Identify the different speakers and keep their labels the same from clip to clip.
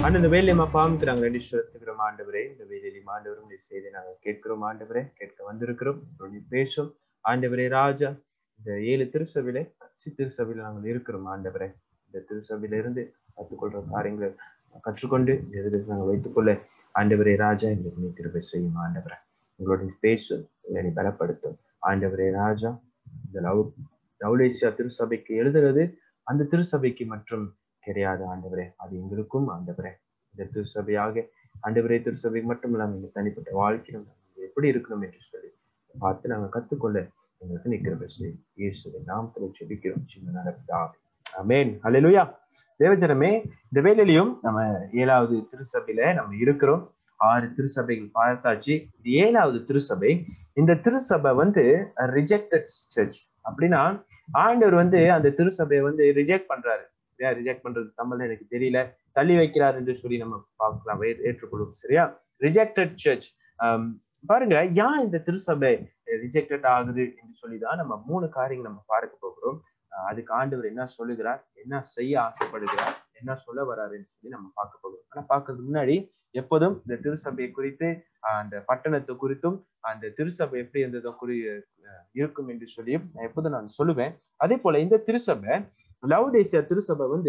Speaker 1: ஆனா இந்த வேலையை பாவத்துக்கு நாங்கள் ரெடி செலுத்துகிறோம் ஆண்டவரே இந்த வேலையிலும் ஆண்டவரும் நீ செய்தி நாங்கள் கேட்கிறோம் ஆண்டவரே கேட்க வந்திருக்கிறோம் நீ பேசும் ஆண்டவரே ராஜா இந்த ஏழு திருச்சபையில கட்சி திருச்சபையில நாங்கள் இருக்கிறோம் ஆண்டவரே இந்த திருச்சபையில இருந்து கற்றுக்கொள்ற காரியங்களை கற்றுக்கொண்டு எதிர்த்து நாங்கள் வைத்துக்கொள்ள ஆண்டவரே ராஜா எங்களுக்கு நீ கிருபை செய்யும் ஆண்டவரே உங்களோட நீ பேசும் உங்களை நீ பலப்படுத்தும் ஆண்டவரே ராஜா இந்த லவ் லவுலேசியா திருச்சபைக்கு எழுதுறது அந்த திருச்சபைக்கு மற்றும் கிடையாது ஆண்டவரே அது எங்களுக்கும் ஆண்டவரே இந்த திருச்சபையாக ஆண்டவரே திருச்சபைக்கு மட்டும் இல்லாமல் எங்க தனிப்பட்ட வாழ்க்கையிலும் நாங்கள் எப்படி இருக்கணும் என்று சொல்லி பார்த்து நாங்கள் கற்றுக்கொள்ள எங்களுக்கு நிற்கிற செய்யும் இயேசுவை நாம் செபிக்கிறோம் சின்ன நடப்பிதாவே அமேன் ஹalleluya தேவஜனமே இந்த வேலையிலையும் நம்ம ஏழாவது திருச்சபையில நம்ம இருக்கிறோம் ஆறு திருச்சபைகள் பார்த்தாச்சு இது ஏழாவது திருச்சபை இந்த திருச்சபை வந்து ரிஜெக்டட் சர்ச் அப்படின்னா ஆண்டவர் வந்து அந்த திருச்சபையை வந்து ரிஜெக்ட் பண்றாரு சரியா ரிஜெக்ட் பண்றது தமிழ்ல எனக்கு தெரியல தள்ளி வைக்கிறார் என்று சொல்லி நம்ம பார்க்கலாம் ஏற்றுக்கொள்ளும் சரியா ரிஜெக்டட் சர்ச் பாருங்க ஏன் இந்த திருச்சபை ரிஜெக்டட் ஆகுது என்று சொல்லிதான் நம்ம மூணு காரியங்கள் நம்ம பார்க்க போகிறோம் அதுக்கு ஆண்டவர் என்ன சொல்லுகிறார் என்ன செய்ய ஆசைப்படுகிறார் என்ன சொல்ல வர்றாருன்னு சொல்லி நம்ம பார்க்க போகிறோம் ஆனா பார்க்கறதுக்கு முன்னாடி எப்போதும் இந்த திருச்சபையை குறித்து அந்த பட்டணத்தை குறித்தும் அந்த திருச்சபை எப்படி இருந்ததோ குறி இருக்கும் என்று சொல்லியும் நான் எப்போதும் நான் சொல்லுவேன் அதே போல இந்த திருச்சபை லவ்டேசியா திருச்சபை வந்து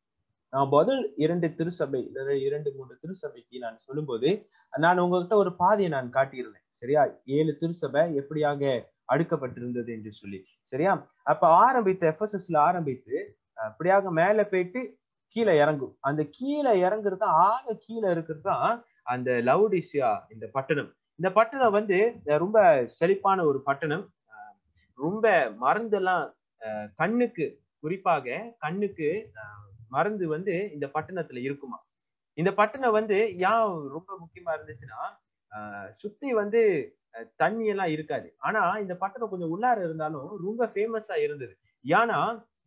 Speaker 1: நான் முதல் இரண்டு திருச்சபை இரண்டு மூன்று திருச்சபைக்கு நான் சொல்லும்போது நான் உங்ககிட்ட ஒரு பாதையை நான் காட்டியிருந்தேன் சரியா ஏழு திருச்சபை எப்படியாக அடுக்கப்பட்டிருந்தது என்று சொல்லி சரியா அப்ப ஆரம்பித்து எஃப்எஸ்எஸ்ல ஆரம்பித்து அப்படியாக மேல போயிட்டு கீழே இறங்கும் அந்த கீழே இறங்குறது ஆக கீழே இருக்கிறது தான் அந்த லவுடிசியா இந்த பட்டணம் இந்த பட்டணம் வந்து ரொம்ப செழிப்பான ஒரு பட்டணம் ரொம்ப மருந்தெல்லாம் கண்ணுக்கு குறிப்பாக கண்ணுக்கு மருந்து வந்து இந்த பட்டணத்துல இருக்குமா இந்த பட்டணம் வந்து ஏன் ரொம்ப முக்கியமா இருந்துச்சுன்னா சுத்தி வந்து தண்ணி எல்லாம் இருக்காது ஆனா இந்த பட்டணம் கொஞ்சம் உள்ளார இருந்தாலும் ரொம்ப ஃபேமஸா இருந்தது ஏன்னா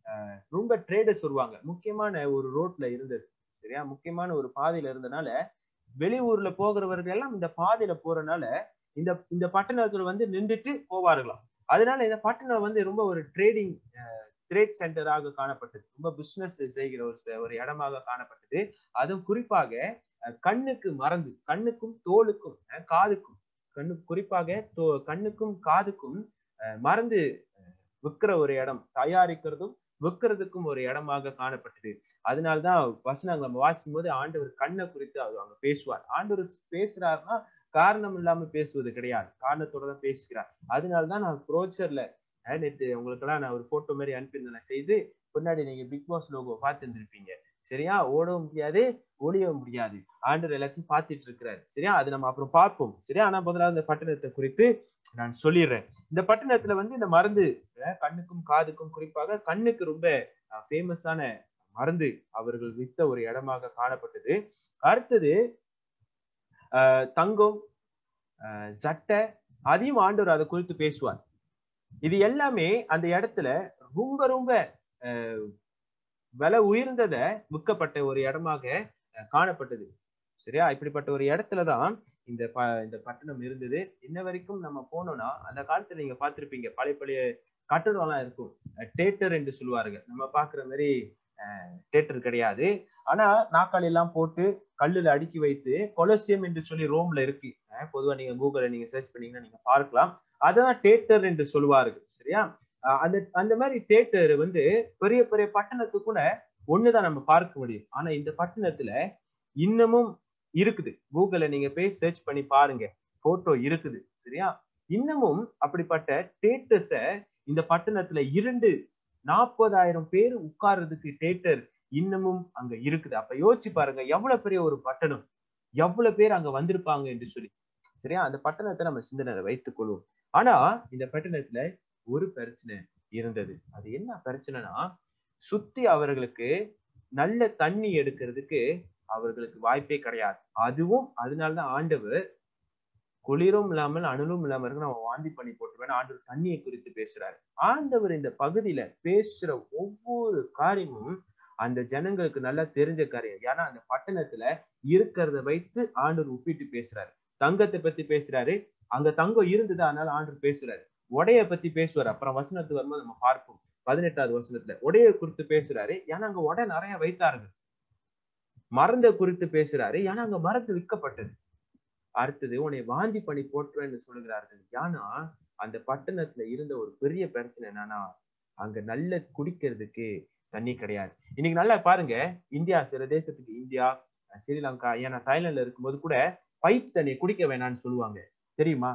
Speaker 1: ரொம்ப ட்ரேடர்ஸ் வருவாங்க முக்கியமான ஒரு ரோட்ல இருந்தது சரியா முக்கியமான ஒரு பாதையில இருந்தனால வெளியூர்ல போகிறவர்கள் எல்லாம் இந்த பாதையில போறதுனால இந்த இந்த பட்டணத்துல வந்து நின்றுட்டு போவார்களாம் அதனால இந்த பட்டணம் வந்து ரொம்ப ஒரு ட்ரேடிங் ட்ரேட் சென்டராக காணப்பட்டது ரொம்ப பிசினஸ் செய்கிற ஒரு ஒரு இடமாக காணப்பட்டது அதுவும் குறிப்பாக கண்ணுக்கு மறந்து கண்ணுக்கும் தோலுக்கும் காதுக்கும் கண்ணு குறிப்பாக தோ கண்ணுக்கும் காதுக்கும் மறந்து விற்கிற ஒரு இடம் தயாரிக்கிறதும் விற்கிறதுக்கும் ஒரு இடமாக காணப்பட்டது அதனால்தான் வசனங்கள் நம்ம வாசிக்கும் போது ஆண்டவர் கண்ணை குறித்து அவர் அங்க பேசுவார் ஆண்டவர் பேசுறாருன்னா காரணம் இல்லாம பேசுவது கிடையாது காரணத்தோட தான் பேசுகிறார் அதனாலதான் நான் ப்ரோச்சர்ல நேற்று உங்களுக்கெல்லாம் நான் ஒரு போட்டோ மாதிரி அனுப்பியிருந்தேன் செய்து பின்னாடி நீங்க பிக் பாஸ் லோகோ பார்த்துருப்பீங்க சரியா ஓடவும் முடியாது ஒளியவும் முடியாது ஆண்டவர் எல்லாத்தையும் பார்த்துட்டு இருக்கிறாரு சரியா அது நம்ம அப்புறம் பார்ப்போம் சரியா ஆனா முதலாவது இந்த பட்டணத்தை குறித்து நான் சொல்லிடுறேன் இந்த பட்டணத்துல வந்து இந்த மருந்து கண்ணுக்கும் காதுக்கும் குறிப்பாக கண்ணுக்கு ரொம்ப ஃபேமஸான மருந்து அவர்கள் வித்த ஒரு இடமாக காணப்பட்டது அடுத்தது தங்கம் சட்டை அதையும் ஆண்டவர் அதை குறித்து பேசுவார் இது எல்லாமே அந்த இடத்துல ரொம்ப ரொம்ப விலை உயர்ந்தத விற்கப்பட்ட ஒரு இடமாக காணப்பட்டது சரியா இப்படிப்பட்ட ஒரு இடத்துலதான் இந்த ப இந்த பட்டணம் இருந்தது இன்ன வரைக்கும் நம்ம போனோம்னா அந்த காலத்துல நீங்க பார்த்திருப்பீங்க பழைய பழைய கட்டடம்லாம் இருக்கும் தேட்டர் என்று சொல்லுவார்கள் நம்ம பாக்குற மாதிரி தேட்டர் கிடையாது ஆனா நாக்காளி எல்லாம் போட்டு கல்லுல அடுக்கி வைத்து கொலசியம் என்று சொல்லி ரோம்ல இருக்கு பொதுவா நீங்க கூகுள்ல நீங்க சர்ச் பண்ணீங்கன்னா நீங்க பார்க்கலாம் அதான் தேட்டர் என்று சொல்லுவார்கள் சரியா அந்த அந்த மாதிரி தேட்டர் வந்து பெரிய பெரிய பட்டணத்து கூட ஒண்ணுதான் நம்ம பார்க்க முடியும் ஆனா இந்த பட்டணத்துல இன்னமும் இருக்குது கூகுள்ல நீங்க போய் சர்ச் பண்ணி பாருங்க போட்டோ இருக்குது சரியா இன்னமும் அப்படிப்பட்ட தேட்டர்ஸ இந்த பட்டணத்துல இரண்டு நாற்பதாயிரம் பேர் உட்கார்றதுக்கு தேட்டர் இன்னமும் அங்க இருக்குது அப்ப யோசிச்சு பாருங்க எவ்வளவு பெரிய ஒரு பட்டணம் எவ்வளவு பேர் அங்க வந்திருப்பாங்க என்று சொல்லி சரியா அந்த பட்டணத்தை நம்ம சிந்தனை வைத்துக் கொள்வோம் ஆனா இந்த பட்டணத்துல ஒரு பிரச்சனை இருந்தது அது என்ன பிரச்சனைனா சுத்தி அவர்களுக்கு நல்ல தண்ணி எடுக்கிறதுக்கு அவர்களுக்கு வாய்ப்பே கிடையாது அதுவும் அதனாலதான் ஆண்டவர் குளிரும் இல்லாமல் அனலும் இல்லாம இருக்கு நம்ம வாந்தி பண்ணி போட்டுருவேன் ஆண்டவர் தண்ணியை குறித்து பேசுறாரு ஆண்டவர் இந்த பகுதியில பேசுற ஒவ்வொரு காரியமும் அந்த ஜனங்களுக்கு நல்லா தெரிஞ்ச காரியம் ஏன்னா அந்த பட்டணத்துல இருக்கிறத வைத்து ஆண்டவர் ஒப்பிட்டு பேசுறாரு தங்கத்தை பத்தி பேசுறாரு அங்க தங்கம் இருந்தது அதனால ஆண்டவர் பேசுறாரு உடைய பத்தி பேசுவார் அப்புறம் வசனத்து வரும்போது நம்ம பார்ப்போம் பதினெட்டாவது வசனத்துல உடைய குறித்து பேசுறாரு ஏன்னா அங்க உடை நிறைய வைத்தார்கள் மருந்தை குறித்து பேசுறாரு ஏன்னா அங்க மருந்து விற்கப்பட்டது அடுத்தது உன்னை வாந்தி பண்ணி போட்டுருவேன்னு சொல்லுகிறார்கள் ஏன்னா அந்த பட்டணத்துல இருந்த ஒரு பெரிய பிரச்சனை என்னன்னா அங்க நல்ல குடிக்கிறதுக்கு தண்ணி கிடையாது இன்னைக்கு நல்லா பாருங்க இந்தியா சில தேசத்துக்கு இந்தியா ஸ்ரீலங்கா ஏன்னா தாய்லாந்துல இருக்கும்போது கூட பைப் தண்ணி குடிக்க வேணாம்னு சொல்லுவாங்க தெரியுமா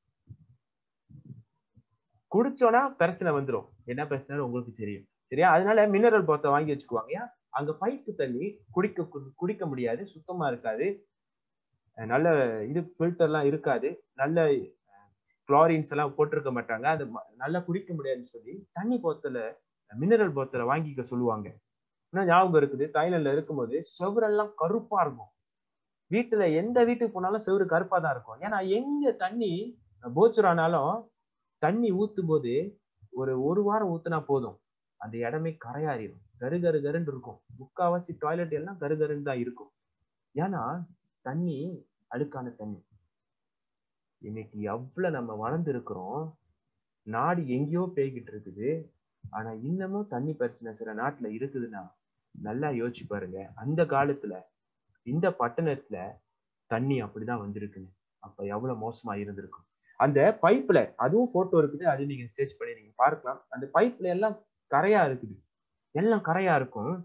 Speaker 1: குடிச்சோன்னா பிரச்சனை வந்துடும் என்ன பிரச்சனை உங்களுக்கு தெரியும் சரியா அதனால மினரல் பாத்தை வாங்கி வச்சுக்குவாங்க ஏன் அங்க பைப்பு தண்ணி குடிக்க குடிக்க முடியாது சுத்தமா இருக்காது நல்ல இது ஃபில்டர்லாம் இருக்காது நல்ல குளோரின்ஸ் எல்லாம் போட்டிருக்க மாட்டாங்க அது நல்லா குடிக்க முடியாதுன்னு சொல்லி தண்ணி போத்தல மினரல் போத்தல வாங்கிக்க சொல்லுவாங்க இன்னும் ஞாபகம் இருக்குது தாய்லாந்துல இருக்கும்போது செவரெல்லாம் கருப்பா இருக்கும் வீட்டுல எந்த வீட்டுக்கு போனாலும் செவரு கருப்பா தான் இருக்கும் ஏன்னா எங்க தண்ணி போச்சுரானாலும் தண்ணி ஊத்தும் போது ஒரு ஒரு வாரம் ஊத்துனா போதும் அந்த இடமே கரையாறிடும் கரு கரு கருன்னு இருக்கும் முக்காவாசி டாய்லெட் எல்லாம் கரு கருன்னு தான் இருக்கும் ஏன்னா தண்ணி அழுக்கான தண்ணி இன்னைக்கு எவ்வளவு நம்ம வளர்ந்து இருக்கிறோம் நாடு எங்கேயோ பேய்கிட்டு இருக்குது ஆனா இன்னமும் தண்ணி பிரச்சனை சில நாட்டுல இருக்குதுன்னா நல்லா யோசிச்சு பாருங்க அந்த காலத்துல இந்த பட்டணத்துல தண்ணி அப்படிதான் வந்திருக்குங்க அப்ப எவ்வளவு மோசமா இருந்திருக்கும் அந்த பைப்ல அதுவும் போட்டோ இருக்குது அது நீங்க சர்ச் பண்ணி நீங்க பார்க்கலாம் அந்த பைப்ல எல்லாம் கரையா இருக்குது எல்லாம் கரையா இருக்கும்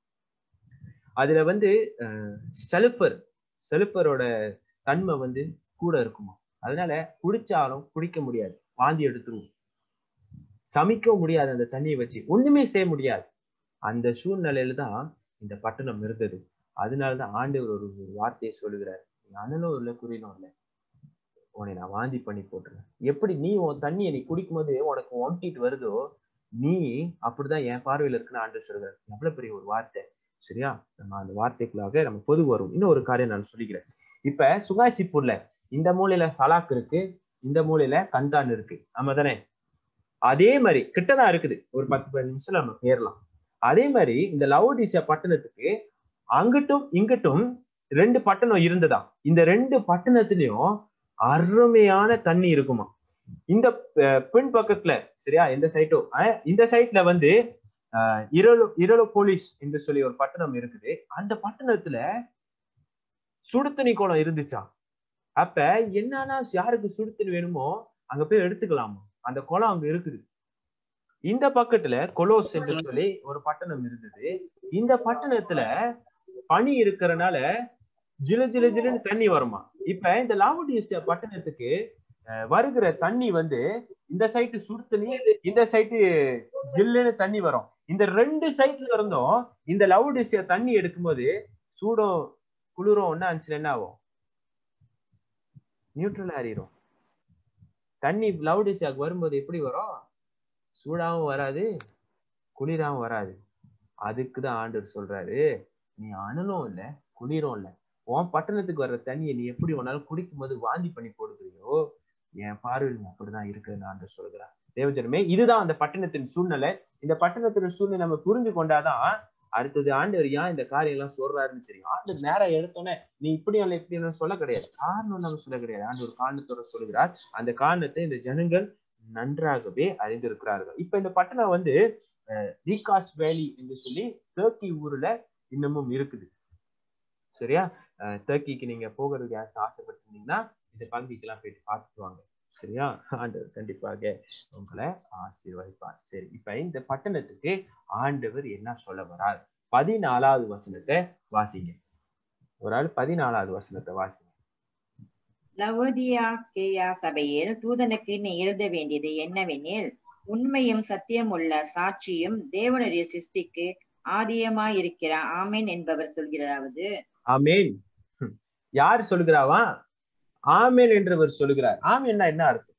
Speaker 1: அதுல வந்து சல்பர் சல்பரோட தன்மை வந்து கூட இருக்குமா அதனால குடிச்சாலும் குடிக்க முடியாது வாந்தி எடுத்துருவோம் சமைக்கவும் முடியாது அந்த தண்ணியை வச்சு ஒண்ணுமே செய்ய முடியாது அந்த சூழ்நிலையில தான் இந்த பட்டணம் இருந்தது அதனாலதான் ஆண்டவர் ஒரு வார்த்தையை சொல்லுகிறார் அனலும் இல்லை குறியிலும் இல்லை உன்னை நான் வாந்தி பண்ணி போட்டுருவேன் எப்படி நீ உன் தண்ணியை நீ குடிக்கும் போது உனக்கு ஒம்பிட்டு வருதோ நீ அப்படிதான் என் பார்வையில இருக்குன்னு ஆண்டு சொல்கிறார் எவ்வளவு பெரிய ஒரு வார்த்தை சரியா நம்ம அந்த வார்த்தைக்குள்ளாக நம்ம பொது வரும் இன்னும் ஒரு காரியம் நான் சொல்லிக்கிறேன் இப்ப சுகாசிப்பூர்ல இந்த மூலையில சலாக் இருக்கு இந்த மூலையில கந்தான் இருக்கு ஆமா தானே அதே மாதிரி கிட்டதான் இருக்குது ஒரு பத்து பதினஞ்சு நிமிஷம் நம்ம ஏறலாம் அதே மாதிரி இந்த லவோடிசியா பட்டணத்துக்கு அங்கிட்டும் இங்கிட்டும் ரெண்டு பட்டணம் இருந்ததா இந்த ரெண்டு பட்டணத்திலயும் அருமையான தண்ணி இருக்குமா இந்த பின் பக்கத்துல சரியா இந்த சைட்டோ இந்த சைட்ல வந்து இரலு இரலு போலீஸ் என்று சொல்லி ஒரு பட்டணம் இருக்குது அந்த பட்டணத்துல சுடுதண்ணி குளம் இருந்துச்சா அப்ப என்னன்னா யாருக்கு சுடுதண்ணி வேணுமோ அங்க போய் எடுத்துக்கலாமா அந்த குளம் அங்க இருக்குது இந்த பக்கத்துல கொலோஸ் என்று சொல்லி ஒரு பட்டணம் இருந்தது இந்த பட்டணத்துல பனி இருக்கிறனால ஜிலு ஜிலு ஜிலுன்னு தண்ணி வருமா இப்ப இந்த லாவோடியசியா பட்டணத்துக்கு வருகிற தண்ணி வந்து இந்த சைட்டு சுடு தண்ணி இந்த சைட்டு ஜில்லுன்னு தண்ணி வரும் இந்த ரெண்டு சைட்ல இருந்தும் இந்த லவுடிசியா தண்ணி எடுக்கும்போது சூடும் குளிரும் ஒன்னா இருந்துச்சு என்ன ஆகும் நியூட்ரல் ஆறிடும் தண்ணி லவுடிசியாக்கு வரும்போது எப்படி வரும் சூடாவும் வராது குளிராவும் வராது அதுக்குதான் ஆண்டவர் சொல்றாரு நீ அனலும் இல்ல குளிரும் இல்ல உன் பட்டணத்துக்கு வர்ற தண்ணியை நீ எப்படி ஒன்னாலும் குடிக்கும் போது வாந்தி பண்ணி போடுகிறியோ என் பார்வையில் அப்படிதான் இருக்குன்னு ஆண்டவர் சொல்கிறார் தேவஜனமே இதுதான் அந்த பட்டணத்தின் சூழ்நிலை இந்த பட்டணத்தின் சூழ்நிலை நம்ம புரிஞ்சு கொண்டாதான் அடுத்தது ஆண்டவர் ஏன் இந்த காரியம் எல்லாம் சொல்றாருன்னு தெரியும் ஆண்டவர் நேரம் எடுத்தோன்னே நீ இப்படி அல்ல இப்படி சொல்ல கிடையாது காரணம் நம்ம சொல்ல கிடையாது ஆண்டவர் காரணத்தோட சொல்லுகிறார் அந்த காரணத்தை இந்த ஜனங்கள் நன்றாகவே அறிந்திருக்கிறார்கள் இப்ப இந்த பட்டணம் வந்து ரீகாஸ் வேலி என்று சொல்லி டர்க்கி ஊர்ல இன்னமும் இருக்குது சரியா டர்க்கிக்கு நீங்க போகிறதுக்கு யாராச்சும் ஆசைப்பட்டிருந்தீங்கன்னா இந்த பகுதிக்கெல்லாம் போயிட்டு பார்த்துட்டு வாங்க சரியா ஆண்டவர் கண்டிப்பாக உங்களை ஆசீர்வதிப்பார் சரி இப்ப இந்த பட்டணத்துக்கு ஆண்டவர் என்ன சொல்ல வரார் பதினாலாவது வசனத்தை வாசிங்க ஒரு ஆள் பதினாலாவது வசனத்தை வாசிங்க
Speaker 2: லவோதியா கேயா சபையில் தூதனுக்கு நீ எழுத வேண்டியது என்னவெனில் உண்மையும் சத்தியம் உள்ள சாட்சியும் தேவனுடைய சிருஷ்டிக்கு ஆதியமாய் இருக்கிற ஆமேன் என்பவர் சொல்கிறாவது
Speaker 1: ஆமேன் யார் சொல்லுகிறாவா ஆமேன் என்றவர் சொல்லுகிறார் ஆமேன்னா என்ன அர்த்தம்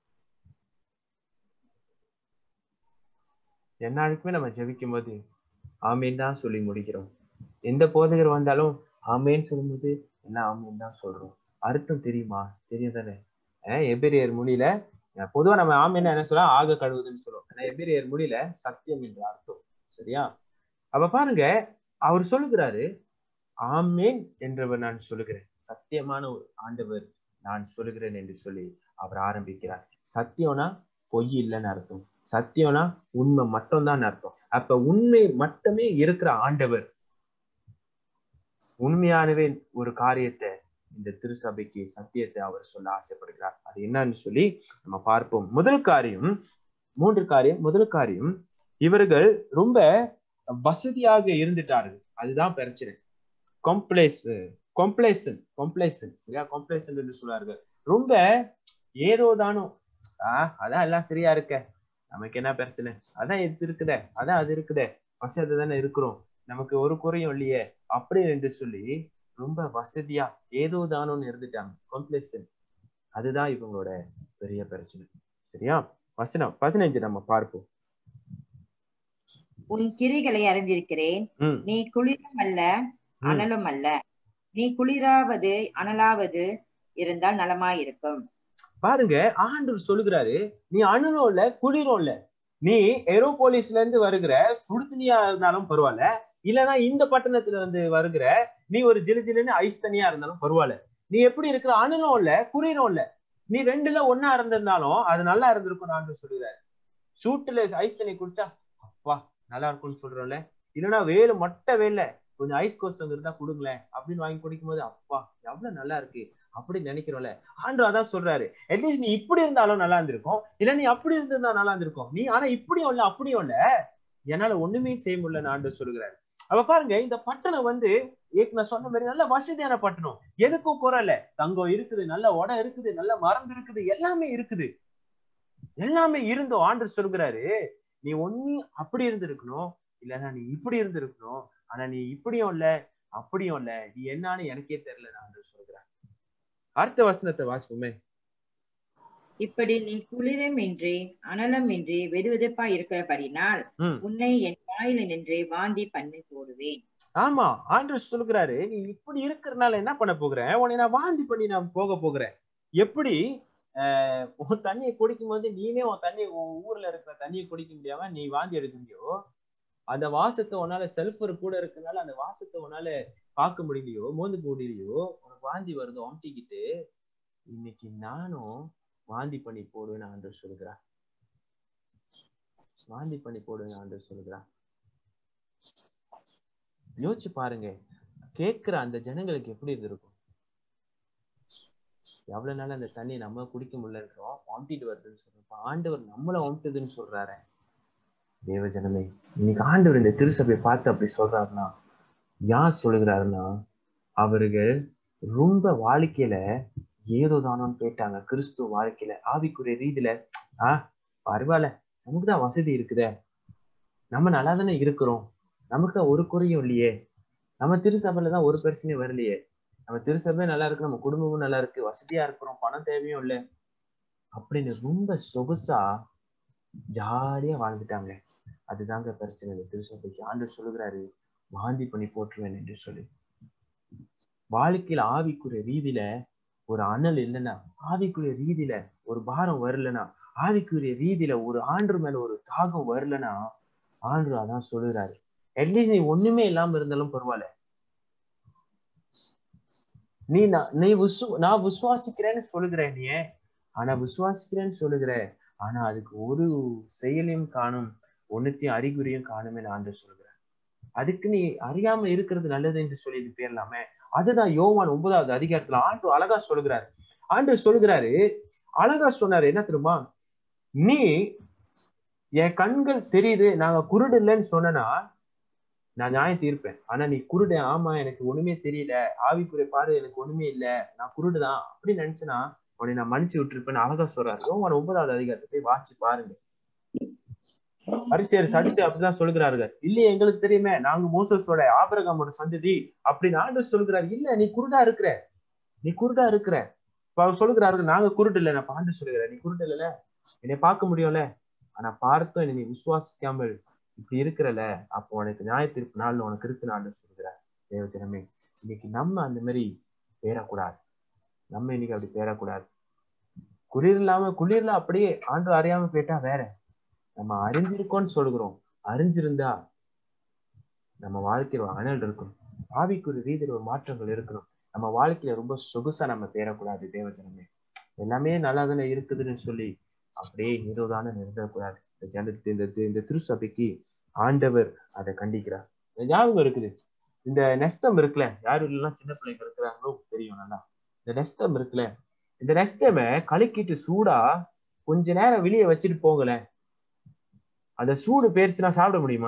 Speaker 1: எல்லாருக்குமே நம்ம ஜெபிக்கும் போது ஆமேன் தான் சொல்லி முடிக்கிறோம் எந்த போதகர் வந்தாலும் ஆமேன்னு சொல்லும்போது எல்லாம் ஆமேன் தான் சொல்றோம் அர்த்தம் தெரியுமா தெரியும் தானே எபிரியர் மொழியில பொதுவா நம்ம ஆமேன்னு என்ன சொல்ல ஆக கழுவுதுன்னு சொல்லுவோம் ஆனா எபிரியர் மொழியில சத்தியம் என்ற அர்த்தம் சரியா அப்ப பாருங்க அவர் சொல்லுகிறாரு ஆமேன் என்றவர் நான் சொல்லுகிறேன் சத்தியமான ஒரு ஆண்டவர் நான் சொல்லுகிறேன் என்று சொல்லி அவர் ஆரம்பிக்கிறார் சத்தியம்னா பொய் இல்லைன்னு அர்த்தம் சத்தியம்னா உண்மை மட்டும்தான் அர்த்தம் அப்ப உண்மை மட்டுமே இருக்கிற ஆண்டவர் உண்மையானவே ஒரு காரியத்தை இந்த திருசபைக்கு சத்தியத்தை அவர் சொல்ல ஆசைப்படுகிறார் அது என்னன்னு சொல்லி நம்ம பார்ப்போம் முதல் காரியம் மூன்று காரியம் முதல் காரியம் இவர்கள் ரொம்ப வசதியாக இருந்துட்டார்கள் அதுதான் பிரச்சனை காம்ப்ளேஸ் காம்ப்ளேசன் காம்ப்ளேசன் சரியா காம்ப்ளேசன் என்று சொல்றார்கள் ரொம்ப ஏதோ தானோ ஆஹ் அதான் எல்லாம் சரியா இருக்க நமக்கு என்ன பிரச்சனை அதான் இது இருக்குதே அதான் அது இருக்குதே வசதி தானே இருக்கிறோம் நமக்கு ஒரு குறையும் இல்லையே அப்படி என்று சொல்லி ரொம்ப வசதியா ஏதோ தானோன்னு இருந்துட்டாங்க காம்ப்ளேசன் அதுதான் இவங்களோட பெரிய பிரச்சனை சரியா வசனம் பதினைஞ்சு நம்ம பார்ப்போம்
Speaker 2: உன் கிரிகளை அறிந்திருக்கிறேன்
Speaker 1: ம்
Speaker 2: நீ குளிரும் அல்ல
Speaker 1: ம்.
Speaker 2: அனலும் அல்ல நீ குளிராவது அனலாவது இருந்தால் நலமாயிருக்கும்
Speaker 1: பாருங்க ஆண்டவர் சொல்லுகிறாரு நீ அணுனும் இல்ல குளிரும் இல்ல நீ ஏரோபோலிஸ்ல இருந்து வருகிற சுடுதண்ணியா இருந்தாலும் பரவாயில்ல இல்லனா இந்த பட்டணத்துல இருந்து வருகிற நீ ஒரு ஜிலு ஜிலுன்னு ஐஸ் தண்ணியா இருந்தாலும் பரவாயில்ல நீ எப்படி இருக்கிற அணுனும் இல்ல குளிரும் இல்ல நீ ரெண்டுல ஒன்னா இருந்திருந்தாலும் அது நல்லா இருந்திருக்கும் ஆண்டவர் சொல்லுகிறாரு சூட்டுல ஐஸ் தண்ணி குடிச்சா அப்பா நல்லா இருக்கும்னு சொல்றோம்ல இல்லைன்னா வேலு மொட்டை வேல கொஞ்சம் ஐஸ் கோஸ்ட் இருந்தா கொடுங்களேன் அப்படின்னு வாங்கி குடிக்கும் போது அப்பா எவ்வளவு நல்லா இருக்கு அப்படி நினைக்கிறோம்ல ஆண்டு அதான் சொல்றாரு அட்லீஸ்ட் நீ இப்படி இருந்தாலும் நல்லா இருந்திருக்கும் இல்ல நீ அப்படி இருந்திருந்தா நல்லா இருந்திருக்கும் நீ ஆனா இப்படியும் இல்ல அப்படியும் இல்ல என்னால ஒண்ணுமே செய்ய முடியலன்னு ஆண்டு சொல்லுகிறாரு அப்ப பாருங்க இந்த பட்டணம் வந்து ஏக் நான் சொன்ன மாதிரி நல்ல வசதியான பட்டணம் எதுக்கும் குறை இல்ல தங்கம் இருக்குது நல்ல உடம் இருக்குது நல்ல மரம் இருக்குது எல்லாமே இருக்குது எல்லாமே இருந்தோம் ஆண்டு சொல்கிறாரு நீ ஒண்ணு அப்படி இருந்திருக்கணும் இல்லைன்னா நீ இப்படி இருந்திருக்கணும் ஆனா நீ இப்படியும் இல்ல அப்படியும் இல்ல நீ என்னன்னு எனக்கே தெரியல ஆண்டு சொல்கிறேன் அடுத்த வசனத்தை வாசிப்போமே
Speaker 2: இப்படி நீ குளிரும் இன்றி அனலும் இன்றி வெதுவெதுப்பா இருக்கிறபடினால்
Speaker 1: ம்.
Speaker 2: உன்னை என் வாயில நின்று வாந்தி பண்ணி போடுவேன்
Speaker 1: ஆமா ஆண்டவர் சொல்லுகிறாரு நீ இப்படி இருக்கிறனால என்ன பண்ண போகிறேன் உன்னை நான் வாந்தி பண்ணி நான் போக போகிறேன் எப்படி ஆஹ் உன் தண்ணியை குடிக்கும் போது நீனே உன் தண்ணியை உன் ஊர்ல இருக்கிற தண்ணியை குடிக்க முடியாம நீ வாந்தி எடுக்கலையோ அந்த வாசத்தை உன்னால செல்ஃபர் கூட இருக்கனால அந்த வாசத்தை உன்னால பார்க்க முடியலையோ மோந்து முடியலையோ உனக்கு வாந்தி வருது ஒம்ட்டிக்கிட்டு இன்னைக்கு நானும் வாந்தி பண்ணி போடுவேன்னு ஆண்டவர் சொல்லுகிறார் வாந்தி பண்ணி போடுவேன்னு ஆண்டவர் சொல்லுகிறார் யோசிச்சு பாருங்க கேட்கிற அந்த ஜனங்களுக்கு எப்படி இருந்திருக்கும் எவ்வளவு நாள் அந்த தண்ணியை நம்ம குடிக்க முடியலன்றோம் வாமிட்டு வருதுன்னு சொல்றோம் இப்ப ஆண்டவர் நம்மள வாமிட்டுதுன்னு சொல்றாரு தேவ ஜனமே இன்னைக்கு ஆண்டவர் இந்த திருசபையை பார்த்து அப்படி சொல்றாருன்னா யார் சொல்லுகிறாருன்னா அவர்கள் ரொம்ப வாழ்க்கையில ஏதோ தானோன்னு போயிட்டாங்க கிறிஸ்துவ வாழ்க்கையில ஆவிக்குரிய ரீதியில ஆஹ் பரவாயில்ல நமக்கு தான் வசதி இருக்குதே நம்ம நல்லா தானே இருக்கிறோம் நமக்கு தான் ஒரு குறையும் இல்லையே நம்ம திருசபையில தான் ஒரு பிரச்சனையும் வரலையே நம்ம திருசபை நல்லா இருக்கு நம்ம குடும்பமும் நல்லா இருக்கு வசதியா இருக்கிறோம் பணம் தேவையும் இல்லை அப்படின்னு ரொம்ப சொகுசா ஜாலியா வாழ்ந்துட்டாங்க அதுதாங்க பிரச்சனை இந்த திருசபைக்கு ஆண்டு சொல்லுகிறாரு வாந்தி பண்ணி போட்டுருவேன் என்று சொல்லி வாழ்க்கையில ஆவிக்குரிய ரீதியில ஒரு அனல் இல்லைன்னா ஆவிக்குரிய ரீதியில ஒரு பாரம் வரலன்னா ஆவிக்குரிய ரீதியில ஒரு ஆண்டு மேல ஒரு தாகம் வரலன்னா ஆண்டு அதான் சொல்லுகிறாரு அட்லீஸ்ட் நீ ஒண்ணுமே இல்லாம இருந்தாலும் பரவாயில்ல நீ நான் நீ விசு நான் விசுவாசிக்கிறேன்னு சொல்லுகிறேன் நீ ஆனா விசுவாசிக்கிறேன்னு சொல்லுகிற ஆனா அதுக்கு ஒரு செயலையும் காணும் ஒன்னுத்தையும் அறிகுறியும் காணுமே நான் ஆண்டு சொல்லுகிறேன் அதுக்கு நீ அறியாம இருக்கிறது நல்லது என்று சொல்லி இது பேரலாமே அதுதான் யோவான் ஒன்பதாவது அதிகாரத்துல ஆண்டு அழகா சொல்லுகிறாரு ஆண்டு சொல்லுகிறாரு அழகா சொன்னாரு என்ன தெரியுமா நீ என் கண்கள் தெரியுது நாங்க குருடு இல்லைன்னு சொன்னா நான் நியாயம் தீர்ப்பேன் ஆனா நீ குருடு ஆமா எனக்கு ஒண்ணுமே தெரியல ஆவிக்குரிய பார்வை எனக்கு ஒண்ணுமே இல்ல நான் குருடுதான் அப்படி நினைச்சேனா உன்னை நான் மன்னிச்சு விட்டுருப்பேன்னு அழகா சொல்றாரு யோவான் ஒன்பதாவது அதிகாரத்தை போய் வாசிச்சு பாருங்க பரிசேர் சடுத்து அப்படிதான் சொல்கிறார்கள் இல்லையே எங்களுக்கு தெரியுமே நாங்க மோசஸோட ஆபரகமோட சந்ததி அப்படின்னு ஆண்டு சொல்கிறார் இல்ல நீ குருடா இருக்கிற நீ குருடா இருக்கிற இப்ப அவர் சொல்லுகிறார்கள் நாங்க குருடு இல்ல நான் பாண்டு சொல்லுகிறேன் நீ குருடு இல்ல என்னை பார்க்க முடியும்ல ஆனா பார்த்தும் என்னை நீ விசுவாசிக்காமல் இப்படி இருக்கிறல அப்போ உனக்கு நியாய தீர்ப்பு நாள் உனக்கு இருக்கு நான் சொல்கிறார் தேவஜனமே இன்னைக்கு நம்ம அந்த மாதிரி பேரக்கூடாது நம்ம இன்னைக்கு அப்படி பேரக்கூடாது குளிர் இல்லாம குளிர்ல அப்படியே ஆண்டு அறியாம போயிட்டா வேற நம்ம அறிஞ்சிருக்கோம்னு சொல்லுகிறோம் அறிஞ்சிருந்தா நம்ம வாழ்க்கையில ஒரு அனல் இருக்கணும் ஆவிக்குரிய ரீதியில் ஒரு மாற்றங்கள் இருக்கணும் நம்ம வாழ்க்கையில ரொம்ப சொகுசா நம்ம தேரக்கூடாது தேவஜனமே எல்லாமே நல்லா தானே இருக்குதுன்னு சொல்லி அப்படியே ஏதோதான நிறுத்தக்கூடாது இந்த ஜனத்து இந்த இந்த திருசபைக்கு ஆண்டவர் அதை கண்டிக்கிறார் ஞாபகம் இருக்குது இந்த நெஸ்தம் இருக்குல்ல யார் வீட்டுலாம் சின்ன பிள்ளைங்க இருக்கிறாங்களோ தெரியும் நல்லா இந்த நெஸ்தம் இருக்குல்ல இந்த நெஸ்தம கலக்கிட்டு சூடா கொஞ்ச நேரம் வெளியே வச்சுட்டு போங்களேன் அந்த சூடு பேருச்சுன்னா சாப்பிட முடியுமா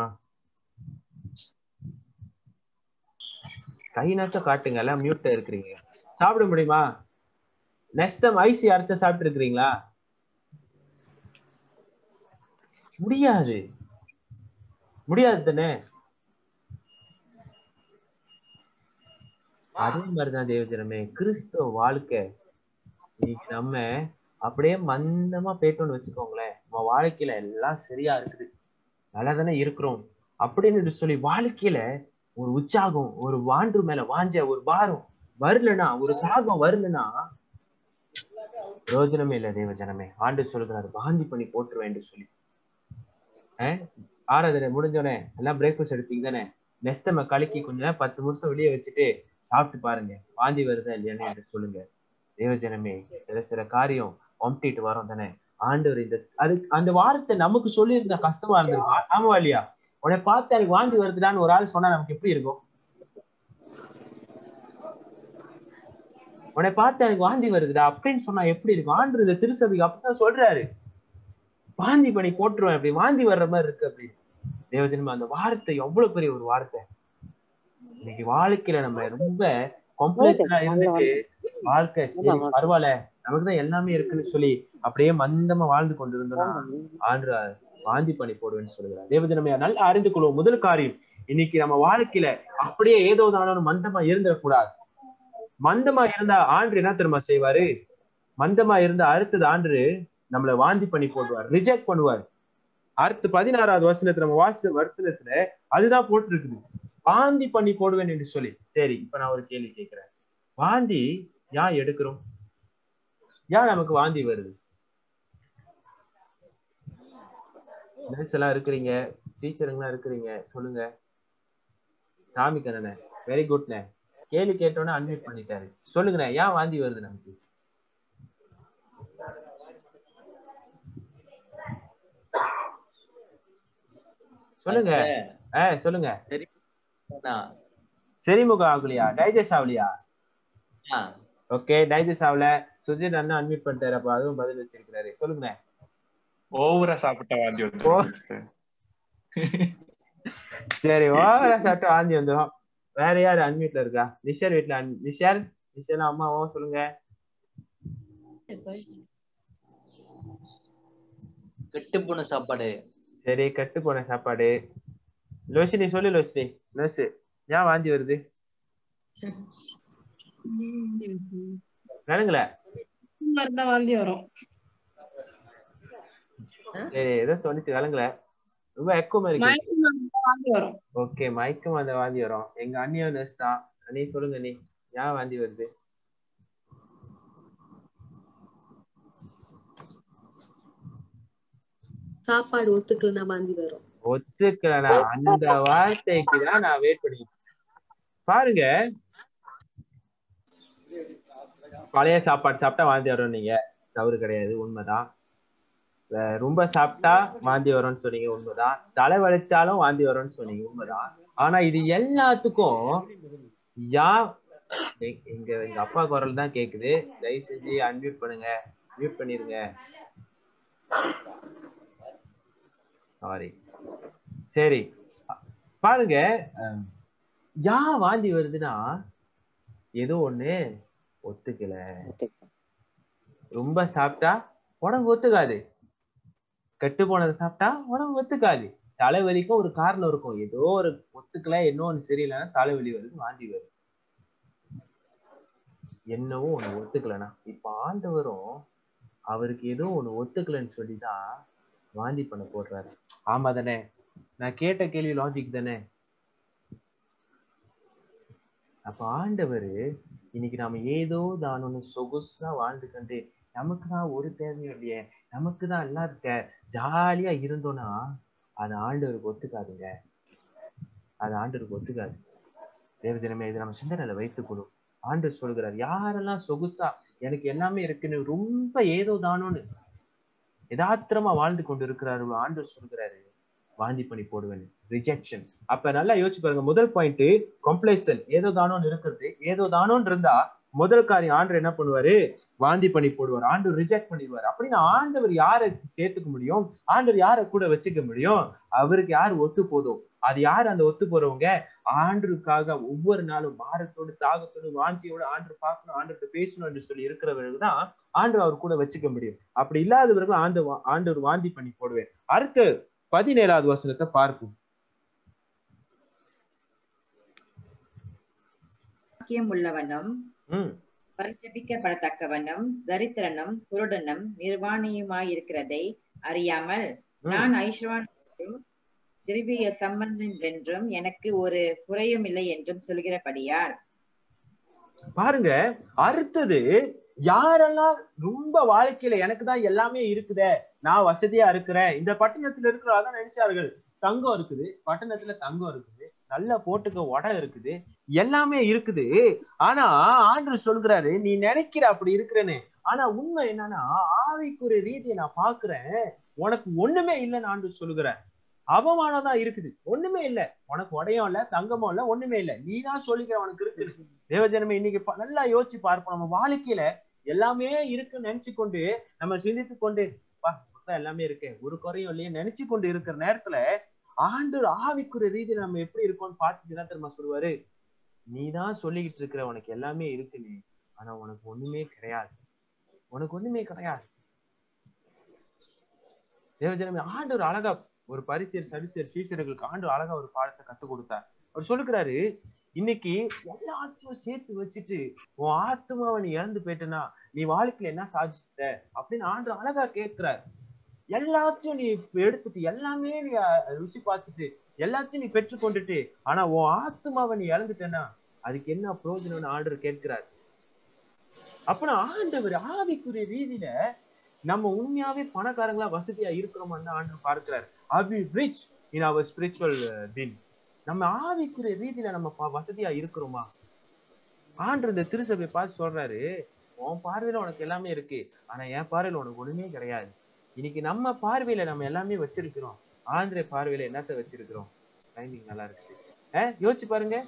Speaker 1: கை நாத்த காட்டுங்க எல்லாம் மியூட்ட இருக்கிறீங்க சாப்பிட முடியுமா நெஸ்டம் ஐசி அரைச்ச சாப்பிட்டு இருக்கிறீங்களா முடியாது முடியாது தானே அதே மாதிரிதான் தேவஜனமே கிறிஸ்தவ வாழ்க்கை இன்னைக்கு நம்ம அப்படியே மந்தமா போயிட்டோம்னு வச்சுக்கோங்களேன் நம்ம வாழ்க்கையில எல்லாம் சரியா இருக்குது நல்லா தானே இருக்கிறோம் அப்படின்னு சொல்லி வாழ்க்கையில ஒரு உற்சாகம் ஒரு வாண்டு மேல வாஞ்ச ஒரு பாரம் வரலனா ஒரு தாகம் வரலனா பிரயோஜனமே இல்ல தேவ ஜனமே ஆண்டு சொல்லுகிறாரு வாந்தி பண்ணி போட்டுருவேன் என்று சொல்லி அஹ் ஆராதனை முடிஞ்சோடனே எல்லாம் பிரேக்ஃபாஸ்ட் எடுப்பீங்க தானே நெக்ஸ்ட் நம்ம கலக்கி கொஞ்ச நேரம் பத்து நிமிஷம் வெளியே வச்சுட்டு சாப்பிட்டு பாருங்க வாந்தி வருதா இல்லையான்னு என்று சொல்லுங்க தேவ ஜனமே சில சில காரியம் ஒம்டிட்டு வரோம் தானே ஆண்டவர் இந்த அது அந்த வாரத்தை நமக்கு சொல்லியிருந்தா கஷ்டமா இருந்திருக்கும் ஆமா இல்லையா உன்னை பார்த்து எனக்கு வாந்தி வருதுடான்னு ஒரு ஆள் சொன்னா நமக்கு எப்படி இருக்கும் உன்னை பார்த்து எனக்கு வாந்தி வருதுடா அப்படின்னு சொன்னா எப்படி இருக்கும் ஆண்டு இந்த திருசபைக்கு அப்படிதான் சொல்றாரு வாந்தி பண்ணி போட்டுருவேன் அப்படி வாந்தி வர்ற மாதிரி இருக்கு அப்படி தேவஜன்ம அந்த வார்த்தை எவ்வளவு பெரிய ஒரு வார்த்தை இன்னைக்கு வாழ்க்கையில நம்ம ரொம்ப காம்ப்ளெக்ஸா இருந்துட்டு வாழ்க்கை சரி பரவாயில்ல நமக்குதான் எல்லாமே இருக்குன்னு சொல்லி அப்படியே மந்தமா வாழ்ந்து கொண்டு இருந்தோம்னா ஆண்டு வாந்தி பண்ணி போடுவேன்னு சொல்லுகிறார் தேவஜனமே நல்லா அறிந்து கொள்வோம் முதல் காரியம் இன்னைக்கு நம்ம வாழ்க்கையில அப்படியே ஏதோ தானோ மந்தமா இருந்துடக்கூடாது மந்தமா இருந்தா ஆண்டு என்ன தெரியுமா செய்வாரு மந்தமா இருந்தா அடுத்தது ஆண்டு நம்மள வாந்தி பண்ணி போடுவார் ரிஜெக்ட் பண்ணுவார் அடுத்து பதினாறாவது வருஷத்துல நம்ம வாசிச்ச வருத்தத்துல அதுதான் போட்டிருக்குது வாந்தி பண்ணி போடுவேன் என்று சொல்லி சரி இப்ப நான் ஒரு கேள்வி கேட்கிறேன் வாந்தி ஏன் எடுக்கிறோம் ஏன் நமக்கு வாந்தி வருது நர்ஸ் எல்லாம் இருக்கிறீங்க டீச்சருங்களாம் இருக்கிறீங்க சொல்லுங்க சாமி கண்ணனே வெரி குட்ண்ணே கேள்வி கேட்டோன்னே அன்மியூட் பண்ணிட்டாரு சொல்லுங்கண்ணே ஏன் வாந்தி வருது நமக்கு சொல்லுங்க ஆ சொல்லுங்க செரிமுகம் ஆகலையா டைஜஸ்ட் ஆகலையா ஓகே டைஜஸ்ட் ஆகல சுஜித் அண்ணா அன்மியூட் பண்ணிட்டாரு அப்ப அதுவும் பதில் வச்சிருக்கிறாரு சொல்லுங்க
Speaker 3: ஓவரா சாப்பிட்ட வாந்தி வந்து
Speaker 1: சரி ஓவரா சாப்பிட்டா வாந்தி வந்துடும் வேற யாரு அன்மியூட்ல இருக்கா நிஷர் வீட்ல நிஷர் நிஷர் அம்மாவோ சொல்லுங்க
Speaker 4: கெட்டு போன சாப்பாடு
Speaker 1: சரி கட்டு போன சாப்பாடு லோசினி சொல்லு லோசினி நர்ஸ் ஏன் வாந்தி வருது வேணுங்கள
Speaker 5: மாதிரிதான் வாந்தி வரும்
Speaker 1: சரி ஏதோ சொன்னிச்சு விளங்கல ரொம்ப எக்கோ மாதிரி
Speaker 5: மயக்க மருந்து வாந்தி வரும்
Speaker 1: ஓகே மயக்கம் அந்த வாந்தி வரும் எங்க அண்ணியோ நர்ஸ் தான் நீ சொல்லுங்க நீ ஏன் வாந்தி வருது
Speaker 6: சாப்பாடு ஒத்துக்கலனா வாந்தி வரும்
Speaker 1: ஒத்துக்கலனா அந்த வார்த்தைக்கு தான் நான் வெயிட் பண்ணிட்டு பாருங்க பழைய சாப்பாடு சாப்பிட்டா வாந்தி வரும் நீங்க தவறு கிடையாது உண்மைதான் ரொம்ப சாப்பிட்டா வாந்தி வரும்னு சொன்னீங்க உண்மைதான் தலை வலிச்சாலும் வாந்தி வரும்னு சொன்னீங்க உண்மைதான் ஆனா இது எல்லாத்துக்கும் யா எங்க எங்க அப்பா குரல் தான் கேக்குது தயவு செஞ்சு அன்மியூட் பண்ணுங்க மியூட் பண்ணிருங்க சாரி சரி பாருங்க யா வாந்தி வருதுன்னா ஏதோ ஒண்ணு ஒத்துக்கல ரொம்ப சாப்பிட்டா உடம்பு ஒத்துக்காது கெட்டு போனதை சாப்பிட்டா உடம்பு ஒத்துக்காது தலைவலிக்கும் ஒரு காரணம் இருக்கும் ஏதோ ஒரு ஒத்துக்கல இன்னொன்னு சரியில்லைன்னா தலைவலி வருது வாந்தி வருது என்னவோ ஒண்ணு ஒத்துக்கலனா இப்ப ஆண்டவரும் அவருக்கு ஏதோ ஒண்ணு ஒத்துக்கலன்னு சொல்லிதான் வாந்தி பண்ண போடுறாரு ஆமா தானே நான் கேட்ட கேள்வி லாஜிக் தானே அப்ப ஆண்டவர் இன்னைக்கு நாம ஏதோ தானொன்னு சொகுசா வாழ்ந்து கண்டு நமக்கு தான் ஒரு தேவையும் இல்லையே நமக்கு தான் எல்லாம் இருக்க ஜாலியா இருந்தோம்னா அது ஆண்டவருக்கு ஒத்துக்காதுங்க அது ஆண்டவருக்கு ஒத்துக்காது தேவஜனமே இது நம்ம சிந்தனையில வைத்துக்கணும் ஆண்டு சொல்கிறார் யாரெல்லாம் சொகுசா எனக்கு எல்லாமே இருக்குன்னு ரொம்ப ஏதோ தானோன்னு யதார்த்தமா வாழ்ந்து கொண்டு இருக்கிறாரு ஆண்டு சொல்கிறாரு வாந்தி பண்ணி போடுவேன் ரிஜெக்ஷன் அப்ப நல்லா யோசிச்சு பாருங்க முதல் பாயிண்ட் கம்ப்ளேசன் ஏதோ தானோன்னு இருக்கிறது ஏதோ தானோன்னு இருந்தா முதல் காரியம் ஆண்டவர் என்ன பண்ணுவாரு வாந்தி பண்ணி போடுவார் ஆண்டவர் ரிஜெக்ட் பண்ணிடுவார் அப்படின்னு ஆண்டவர் யாரை சேர்த்துக்க முடியும் ஆண்டவர் யாரை கூட வச்சுக்க முடியும் அவருக்கு யார் ஒத்து போதும் அது யார் அந்த ஒத்து போறவங்க ஆண்டருக்காக ஒவ்வொரு நாளும் பாரத்தோடு தாகத்தோடு வாஞ்சியோடு ஆண்டு பார்க்கணும் ஆண்டு பேசணும் என்று சொல்லி இருக்கிறவர்கள் தான் ஆண்டு அவர் கூட வச்சுக்க முடியும் அப்படி இல்லாதவர்கள் ஆண்டு ஆண்டவர் வாந்தி பண்ணி போடுவேன் அடுத்த பதினேழாவது வசனத்தை பார்ப்போம்
Speaker 2: வாக்கியம் உள்ளவனும்
Speaker 1: உம்
Speaker 2: பரிஜபிக்கப்படத்தக்கவனும் தரித்திரனும் குருடனும் நிர்வாணியுமாயிருக்கிறதை அறியாமல்
Speaker 1: உம்.
Speaker 2: நான் ஐஸ்வரன் என்றும் திரவிய சம்பந்தன் என்றும் எனக்கு ஒரு குறையும் இல்லை என்றும் சொல்கிறபடியால்
Speaker 1: பாருங்க அடுத்தது யாரெல்லாம் ரொம்ப வாழ்க்கையில எனக்கு தான் எல்லாமே இருக்குதே நான் வசதியா இருக்கிறேன் இந்த பட்டணத்துல இருக்கிறாதான் நினைச்சார்கள் தங்கம் இருக்குது பட்டணத்துல தங்கம் இருக்குது நல்ல போட்டுக்க உடை இருக்குது எல்லாமே இருக்குது ஆனா ஆண்டு சொல்கிறாரு நீ நினைக்கிற அப்படி இருக்கிறேன்னு ஆனா உண்மை என்னன்னா ஆவிக்குரிய ரீதியை நான் பாக்குறேன் உனக்கு ஒண்ணுமே இல்லைன்னு ஆண்டு சொல்லுகிறார் அவமானம் தான் இருக்குது ஒண்ணுமே இல்ல உனக்கு உடையும் இல்ல தங்கமும் இல்ல ஒண்ணுமே இல்ல நீ தான் சொல்லிக்கிற உனக்கு இருக்குது தேவஜனமே இன்னைக்கு பா- நல்லா யோசிச்சு பார்ப்போம் நம்ம வாழ்க்கையில எல்லாமே இருக்குன்னு நினைச்சு கொண்டு நம்ம சிந்தித்து கொண்டு பா மொத்தம் எல்லாமே இருக்கு ஒரு குறையும் இல்லையே நினைச்சு கொண்டு இருக்கிற நேரத்துல ஆண்டு ஆவிக்குரிய ரீதியில நம்ம எப்படி இருக்கோம்னு பார்த்துட்டு தான் தெரியுமா சொல்லுவாரு நீ தான் சொல்லிக்கிட்டு இருக்கிற உனக்கு எல்லாமே இருக்குன்னு ஆனா உனக்கு ஒண்ணுமே கிடையாது உனக்கு ஒண்ணுமே கிடையாது தேவஜனமே ஆண்டவர் அழகா ஒரு பரிசேர் சரிசேர் சீசர்களுக்கு ஆண்டு அழகா ஒரு பாடத்தை கத்து கொடுத்தார் அவர் சொல்லுகிறாரு இன்னைக்கு எல்லாத்தையும் சேர்த்து வச்சுட்டு உன் ஆத்மாவை நீ இழந்து போயிட்டனா நீ வாழ்க்கையில என்ன சாதிச்சிட்ட அப்படின்னு ஆண்டு அழகா கேட்கிறார் எல்லாத்தையும் நீ இப்ப எடுத்துட்டு எல்லாமே நீ அஹ், ருசி பார்த்துட்டு எல்லாத்தையும் நீ பெற்று கொண்டுட்டு ஆனா உன் ஆத்மாவை நீ இழந்துட்டனா அதுக்கு என்ன பிரயோஜனம்னு ஆண்டவர் கேட்கிறார் அப்பனா ஆண்டவர் ஆவிக்குரிய ரீதியில நம்ம உண்மையாவே பணக்காரங்களா வசதியா இருக்கிறோமான்னு ஆண்டவர் பார்க்கிறார் are we rich in our spiritual being நம்ம ஆவிக்குரிய ரீதியில நம்ம ப- வசதியா இருக்கிறோமா ஆண்டு இந்த திருசபை பார்த்து சொல்றாரு உன் பார்வையில உனக்கு எல்லாமே இருக்கு ஆனா என் பார்வையில உனக்கு ஒண்ணுமே கிடையாது இன்னைக்கு நம்ம பார்வையில நம்ம எல்லாமே வச்சிருக்கிறோம் ஆந்திர பார்வையில என்னத்த வச்சிருக்கிறோம் டைமிங் நல்லா இருக்கு அஹ் யோசிச்சு பாருங்க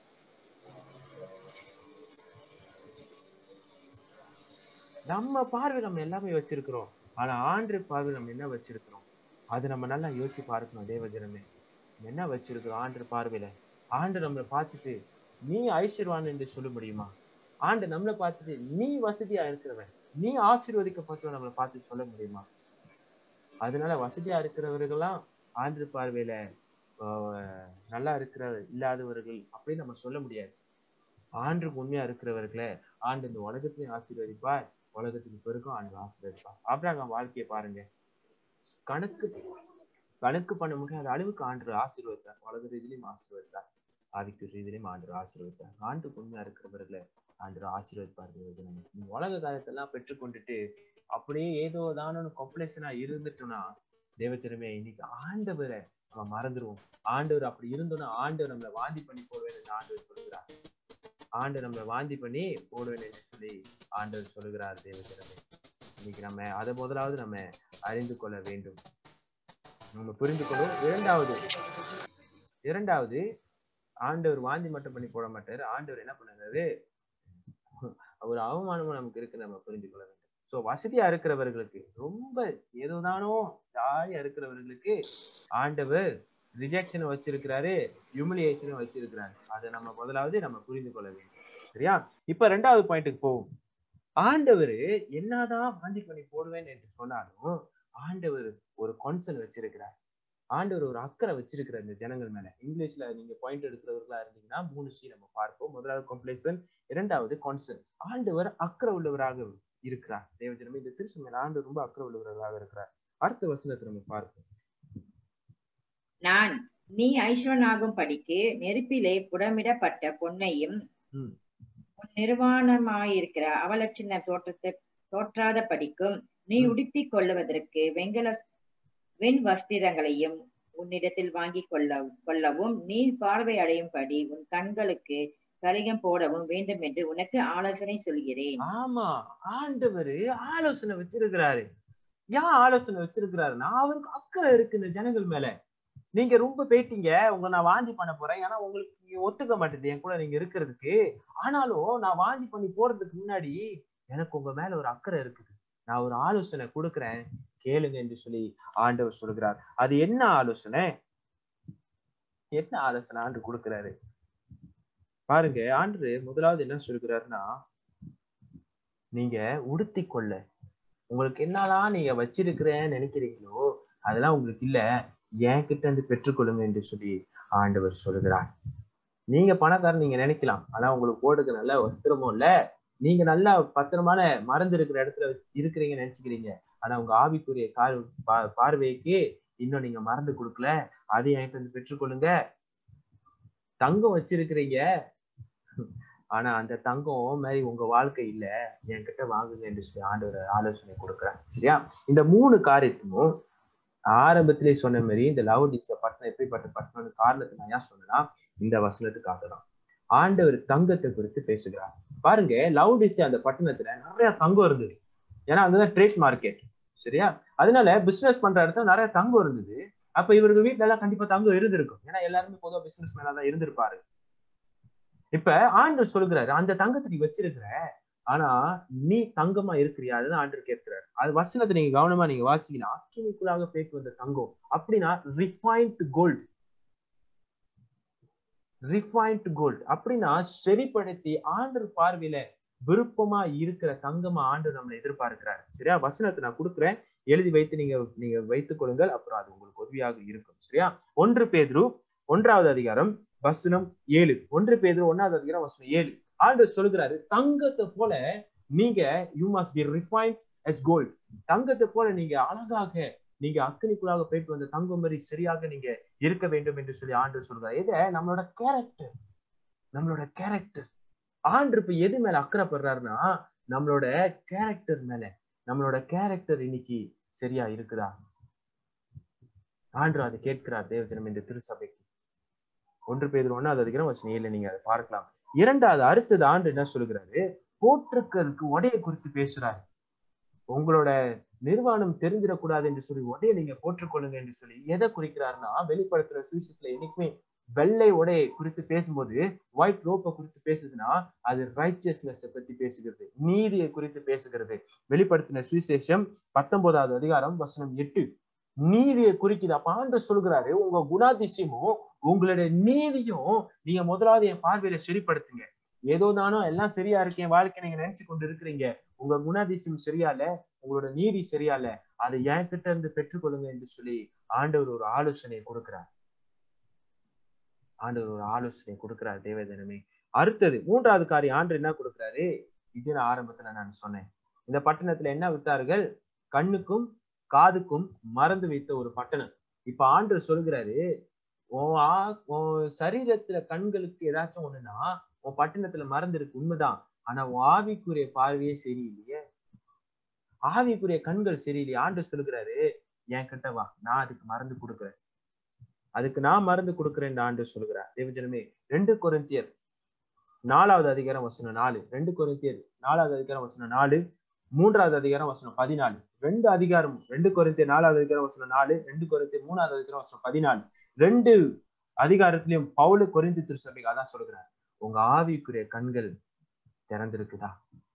Speaker 1: நம்ம பார்வை நம்ம எல்லாமே வச்சிருக்கிறோம் ஆனா ஆண்டு பார்வை நம்ம என்ன வச்சிருக்கிறோம் அது நம்ம நல்லா யோசிச்சு பார்க்கணும் தேவஜனமே நம்ம என்ன வச்சிருக்கிறோம் ஆண்டு பார்வையில ஆண்டு நம்மளை பார்த்துட்டு நீ ஐஸ்வர்வான் என்று சொல்ல முடியுமா ஆண்டு நம்மளை பார்த்துட்டு நீ வசதியா இருக்கிறவன் நீ ஆசீர்வதிக்கப்பட்டவன் நம்மளை பார்த்து சொல்ல முடியுமா அதனால வசதியா இருக்கிறவர்கள்லாம் ஆண்டு பார்வையில ஆஹ், நல்லா இருக்கிற இல்லாதவர்கள் அப்படின்னு நம்ம சொல்ல முடியாது ஆண்டுக்கு உண்மையா இருக்கிறவர்களை ஆண்டு இந்த உலகத்தையும் ஆசீர்வதிப்பார் உலகத்துக்கு பெருக்கும் ஆண்டு ஆசீர்வதிப்பார் ஆபிரகாம் வாழ்க்கையை பாருங்க கணக்கு கணக்கு பண்ண முடியாத அளவுக்கு ஆண்டு ஆசீர்வதித்தார் உலக ரீதியிலையும் ஆசீர்வதித்தார் ஆவிக்கு ரீதியிலையும் ஆண்டு ஆசீர்வதித்தார் ஆண்டுக்கு உண்மையா இருக்கிறவர்களை ஆண்டு ஆசீர்வதிப்பார் தேவஜனமே. நீ உலக காலத்தெல்லாம் பெற்றுக்கொண்டுட்டு அப்படியே ஏதோ தானு காம்ப்ளெக்ஷனா இருந்துட்டோம்னா தேவச்சரமே இன்னைக்கு ஆண்டவரை நம்ம மறந்துருவோம் ஆண்டவர் அப்படி இருந்தோம்னா ஆண்டவர் நம்மளை வாந்தி பண்ணி போடுவேன் என்று ஆண்டவர் சொல்லுகிறார் ஆண்டவர் நம்மளை வாந்தி பண்ணி போடுவேன் என்று சொல்லி ஆண்டவர் சொல்லுகிறார் தேவச்சரமே இன்னைக்கு நம்ம அதை முதலாவது நம்ம அறிந்து கொள்ள வேண்டும் நம்ம புரிந்து கொள்வோம் இரண்டாவது இரண்டாவது ஆண்டவர் வாந்தி மட்டும் பண்ணி போட மாட்டாரு ஆண்டவர் என்ன பண்ணுறாரு ஒரு அவமானமும் நமக்கு இருக்கு நம்ம புரிந்து கொள்ள வேண்டும் சோ வசதியா இருக்கிறவர்களுக்கு ரொம்ப ஏதோதானோ ஜாலியா இருக்கிறவர்களுக்கு ஆண்டவர் ரிஜெக்ஷனை வச்சிருக்கிறாரு ஹியூமிலியேஷனும் வச்சிருக்கிறாரு அதை நம்ம முதலாவது நம்ம புரிந்து கொள்ள வேண்டும் சரியா இப்ப ரெண்டாவது பாயிண்ட்டுக்கு போவோம் ஆண்டவர் என்னதான் வாந்தி பண்ணி போடுவேன் என்று சொன்னாலும் ஆண்டவர் ஒரு கான்சர்ன் வச்சிருக்கிறார் ஆண்டவர் ஒரு அக்கறை வச்சிருக்கிறார் இந்த ஜனங்கள் மேல இங்கிலீஷ்ல நீங்க பாயிண்ட் எடுக்கிறவர்களா இருந்தீங்கன்னா மூணு சி நம்ம பார்ப்போம் முதலாவது கம்ப்ளேசன் இரண்டாவது கான்சர்ன் ஆண்டவர் அக்கறை உள்ளவராக இருக்கிறார் தேவஜனமே இந்த திருச்சி மேல ஆண்டு ரொம்ப அக்கறை உள்ளவராக இருக்கிறார் அடுத்த வசனத்தை நம்ம பார்ப்போம்
Speaker 2: நான் நீ ஐஸ்வரனாகும் படிக்கு நெருப்பிலே புடமிடப்பட்ட பொன்னையும்
Speaker 1: ம்.
Speaker 2: உன் நிர்வாணமாயிருக்கிற அவலட்சண தோற்றத்தை தோற்றாத படிக்கும் நீ
Speaker 1: ம்.
Speaker 2: உடுத்திக் கொள்ளுவதற்கு வெண்கல வெண் வஸ்திரங்களையும் உன்னிடத்தில் வாங்கிக் கொள்ள கொள்ளவும் நீ பார்வை அடையும்படி உன் கண்களுக்கு கலிகம் போடவும் வேண்டும் என்று உனக்கு ஆலோசனை சொல்கிறேன்
Speaker 1: ஆமா ஆண்டவர் ஆலோசனை வச்சிருக்கிறாரு ஏன் ஆலோசனை வச்சிருக்கிறாருன்னா அவருக்கு அக்கறை இருக்கு இந்த ஜனங்கள் மேல நீங்க ரொம்ப போயிட்டீங்க உங்க நான் வாந்தி பண்ண போறேன் ஏன்னா உங்களுக்கு இங்க ஒத்துக்க மாட்டேது என் கூட நீங்க இருக்கிறதுக்கு ஆனாலும் நான் வாந்தி பண்ணி போறதுக்கு முன்னாடி எனக்கு உங்க மேல ஒரு அக்கறை இருக்குது நான் ஒரு ஆலோசனை கொடுக்குறேன் கேளுங்க என்று சொல்லி ஆண்டவர் சொல்கிறார் அது என்ன ஆலோசனை என்ன ஆலோசனை ஆண்டு கொடுக்கிறாரு பாருங்க ஆண்டு முதலாவது என்ன சொல்கிறாருன்னா நீங்க உடுத்தி கொள்ள உங்களுக்கு என்னலாம் நீங்க வச்சிருக்கிறேன்னு நினைக்கிறீங்களோ அதெல்லாம் உங்களுக்கு இல்ல என் கிட்ட இருந்து பெற்றுக்கொள்ளுங்க என்று சொல்லி ஆண்டவர் சொல்கிறார் நீங்க பணக்காரன் நீங்க நினைக்கலாம் ஆனா உங்களுக்கு போடுக்கு நல்ல வஸ்திரமும் இல்ல நீங்க நல்லா பத்திரமான மறந்து இருக்கிற இடத்துல இருக்கிறீங்கன்னு நினைச்சுக்கிறீங்க ஆனா உங்க ஆவிக்குரிய கார் பா- பார்வைக்கு இன்னும் நீங்க மறந்து கொடுக்கல அதை என்கிட்ட இருந்து பெற்றுக்கொள்ளுங்க தங்கம் வச்சிருக்கிறீங்க ஆனா அந்த தங்கம் மாதிரி உங்க வாழ்க்கை இல்ல என்கிட்ட வாங்குங்க என்று சொல்லி ஆண்டவர் ஆலோசனை கொடுக்குறேன் சரியா இந்த மூணு காரியத்தையும் ஆரம்பத்திலே சொன்ன மாதிரி இந்த லவடிச பட்டணம் எப்படிப்பட்ட பட்டணம்னு காரணத்தை நான் ஏன் சொன்னேன்னா இந்த வசனத்துக்காக தான் ஆண்டவர் தங்கத்தை குறித்து பேசுகிறார் பாருங்க லவுடிசே அந்த பட்டணத்துல நிறைய தங்கம் இருந்தது ஏன்னா அதுதான் ட்ரேட் மார்க்கெட் சரியா அதனால பிசினஸ் பண்ற இடத்துல நிறைய தங்கம் இருந்தது அப்ப இவர்கள் வீட்டுல எல்லாம் கண்டிப்பா தங்கம் இருந்திருக்கும் ஏன்னா எல்லாருமே பொதுவா பிசினஸ் மேல தான் இருந்திருப்பாரு இப்ப ஆண்டவர் சொல்லுகிறாரு அந்த தங்கத்தை நீ வச்சிருக்கிற ஆனா நீ தங்கமா இருக்கிறியா அதுதான் ஆண்டவர் கேட்கிறாரு அது வசனத்தை நீங்க கவனமா நீங்க வாசிக்கலாம் அக்கினிக்குள்ளாக பேக்கு வந்த தங்கம் அப்படின்னா ரிஃபைன்ட் கோல்டு ரிஃபைன்ட் கோல்டு அப்படின்னா செறிப்படுத்தி ஆண்டர் பார்வையில விருப்பமா இருக்கிற தங்கமா ஆண்டவர் நம்மளை எதிர்பார்க்கிறாரு சரியா வசனத்தை நான் கொடுக்குறேன் எழுதி வைத்து நீங்க நீங்க வைத்துக் கொள்ளுங்கள் அப்புறம் அது உங்களுக்கு உதவியாக இருக்கும் சரியா ஒன்று பேதுரு ஒன்றாவது அதிகாரம் வசனம் ஏழு ஒன்று பேதுரு ஒன்னாவது அதிகாரம் வசனம் ஏழு ஆண்டவர் சொல்லுகிறாரு தங்கத்தை போல நீங்க you must be refined as gold தங்கத்தை போல நீங்க அழகாக நீங்க அக்கனிக்குள்ளாக போயிட்டு வந்த தங்கம் மாதிரி சரியாக நீங்க இருக்க வேண்டும் என்று சொல்லி ஆண்டு சொல்றாரு இத நம்மளோட கேரக்டர் நம்மளோட கேரக்டர் ஆண்டு இப்ப எது மேல அக்கறைப்படுறாருன்னா நம்மளோட கேரக்டர் மேல நம்மளோட கேரக்டர் இன்னைக்கு சரியா இருக்குதா ஆண்டு அதை கேட்கிறார் தேவஜனம் இந்த திருசபைக்கு ஒன்று பேர் ஒன்னாவது அதிகாரம் வசனம் ஏழு நீங்க அதை பார்க்கலாம் இரண்டாவது அடுத்தது ஆண்டு என்ன சொல்லுகிறாரு போற்றுக்கிறதுக்கு உடைய குறித்து பேசுறாரு உங்களோட நிர்வாணம் தெரிஞ்சிடக்கூடாது என்று சொல்லி உடைய நீங்க போற்றுக்கொள்ளுங்க என்று சொல்லி எதை குறிக்கிறாருன்னா வெளிப்படுத்துற சுவிசஸ்ல என்னைக்குமே வெள்ளை உடையை குறித்து பேசும்போது ஒயிட் ரோப்பை குறித்து பேசுதுன்னா அது ரைச்சியஸ்னஸ் பத்தி பேசுகிறது நீதியை குறித்து பேசுகிறது வெளிப்படுத்தின சுவிசேஷம் பத்தொன்பதாவது அதிகாரம் வசனம் எட்டு நீதியை குறிக்குது அப்ப ஆண்டு சொல்கிறாரு உங்க குணாதிசயமும் உங்களுடைய நீதியும் நீங்க முதலாவது என் பார்வையில சரிப்படுத்துங்க ஏதோ தானோ எல்லாம் சரியா இருக்கு என் வாழ்க்கை நீங்க நினைச்சு கொண்டு இருக்கிறீங்க உங்க குணாதிசயம் சரியா இல்ல உங்களோட நீதி சரியா இல்ல அதை என் கிட்ட இருந்து பெற்றுக்கொள்ளுங்க என்று சொல்லி ஆண்டவர் ஒரு ஆலோசனையை கொடுக்கிறார் ஆண்டவர் ஒரு ஆலோசனை கொடுக்கிறார் தேவதனமே அடுத்தது மூன்றாவது காரியம் ஆண்டு என்ன கொடுக்கிறாரு இது நான் ஆரம்பத்துல நான் சொன்னேன் இந்த பட்டணத்துல என்ன வித்தார்கள் கண்ணுக்கும் காதுக்கும் மறந்து வைத்த ஒரு பட்டணம் இப்ப ஆண்டு சொல்கிறாரு உன் ஆ- உன் சரீரத்துல கண்களுக்கு ஏதாச்சும் ஒண்ணுன்னா உன் பட்டணத்துல மறந்து இருக்கு உண்மைதான் ஆனா உன் ஆவிக்குரிய பார்வையே சரியில்லையே ஆவிக்குரிய கண்கள் சரியில்லையே ஆண்டு சொல்லுகிறாரு என் கிட்ட வா நான் அதுக்கு மறந்து கொடுக்குறேன் அதுக்கு நான் மறந்து கொடுக்குறேன் ஆண்டு சொல்லுகிறார் தேவஜனமே ரெண்டு கொரிந்தியர் நாலாவது அதிகாரம் வசனம் நாலு ரெண்டு கொரிந்தியர் நாலாவது அதிகாரம் வசனம் நாலு மூன்றாவது அதிகாரம் வசனம் பதினாலு ரெண்டு அதிகாரம் ரெண்டு கொரிந்தியர் நாலாவது அதிகாரம் வசனம் நாலு ரெண்டு கொரிந்தியர் மூணாவது அதிகாரம் வசனம் பதினாலு ரெண்டு அதிகாரத்திலையும் பவுலு கொரிந்து திருச்சபைக்கு அதான் சொல்லுகிறார் உங்க ஆவிக்குரிய கண்கள் திறந்திருக்குதா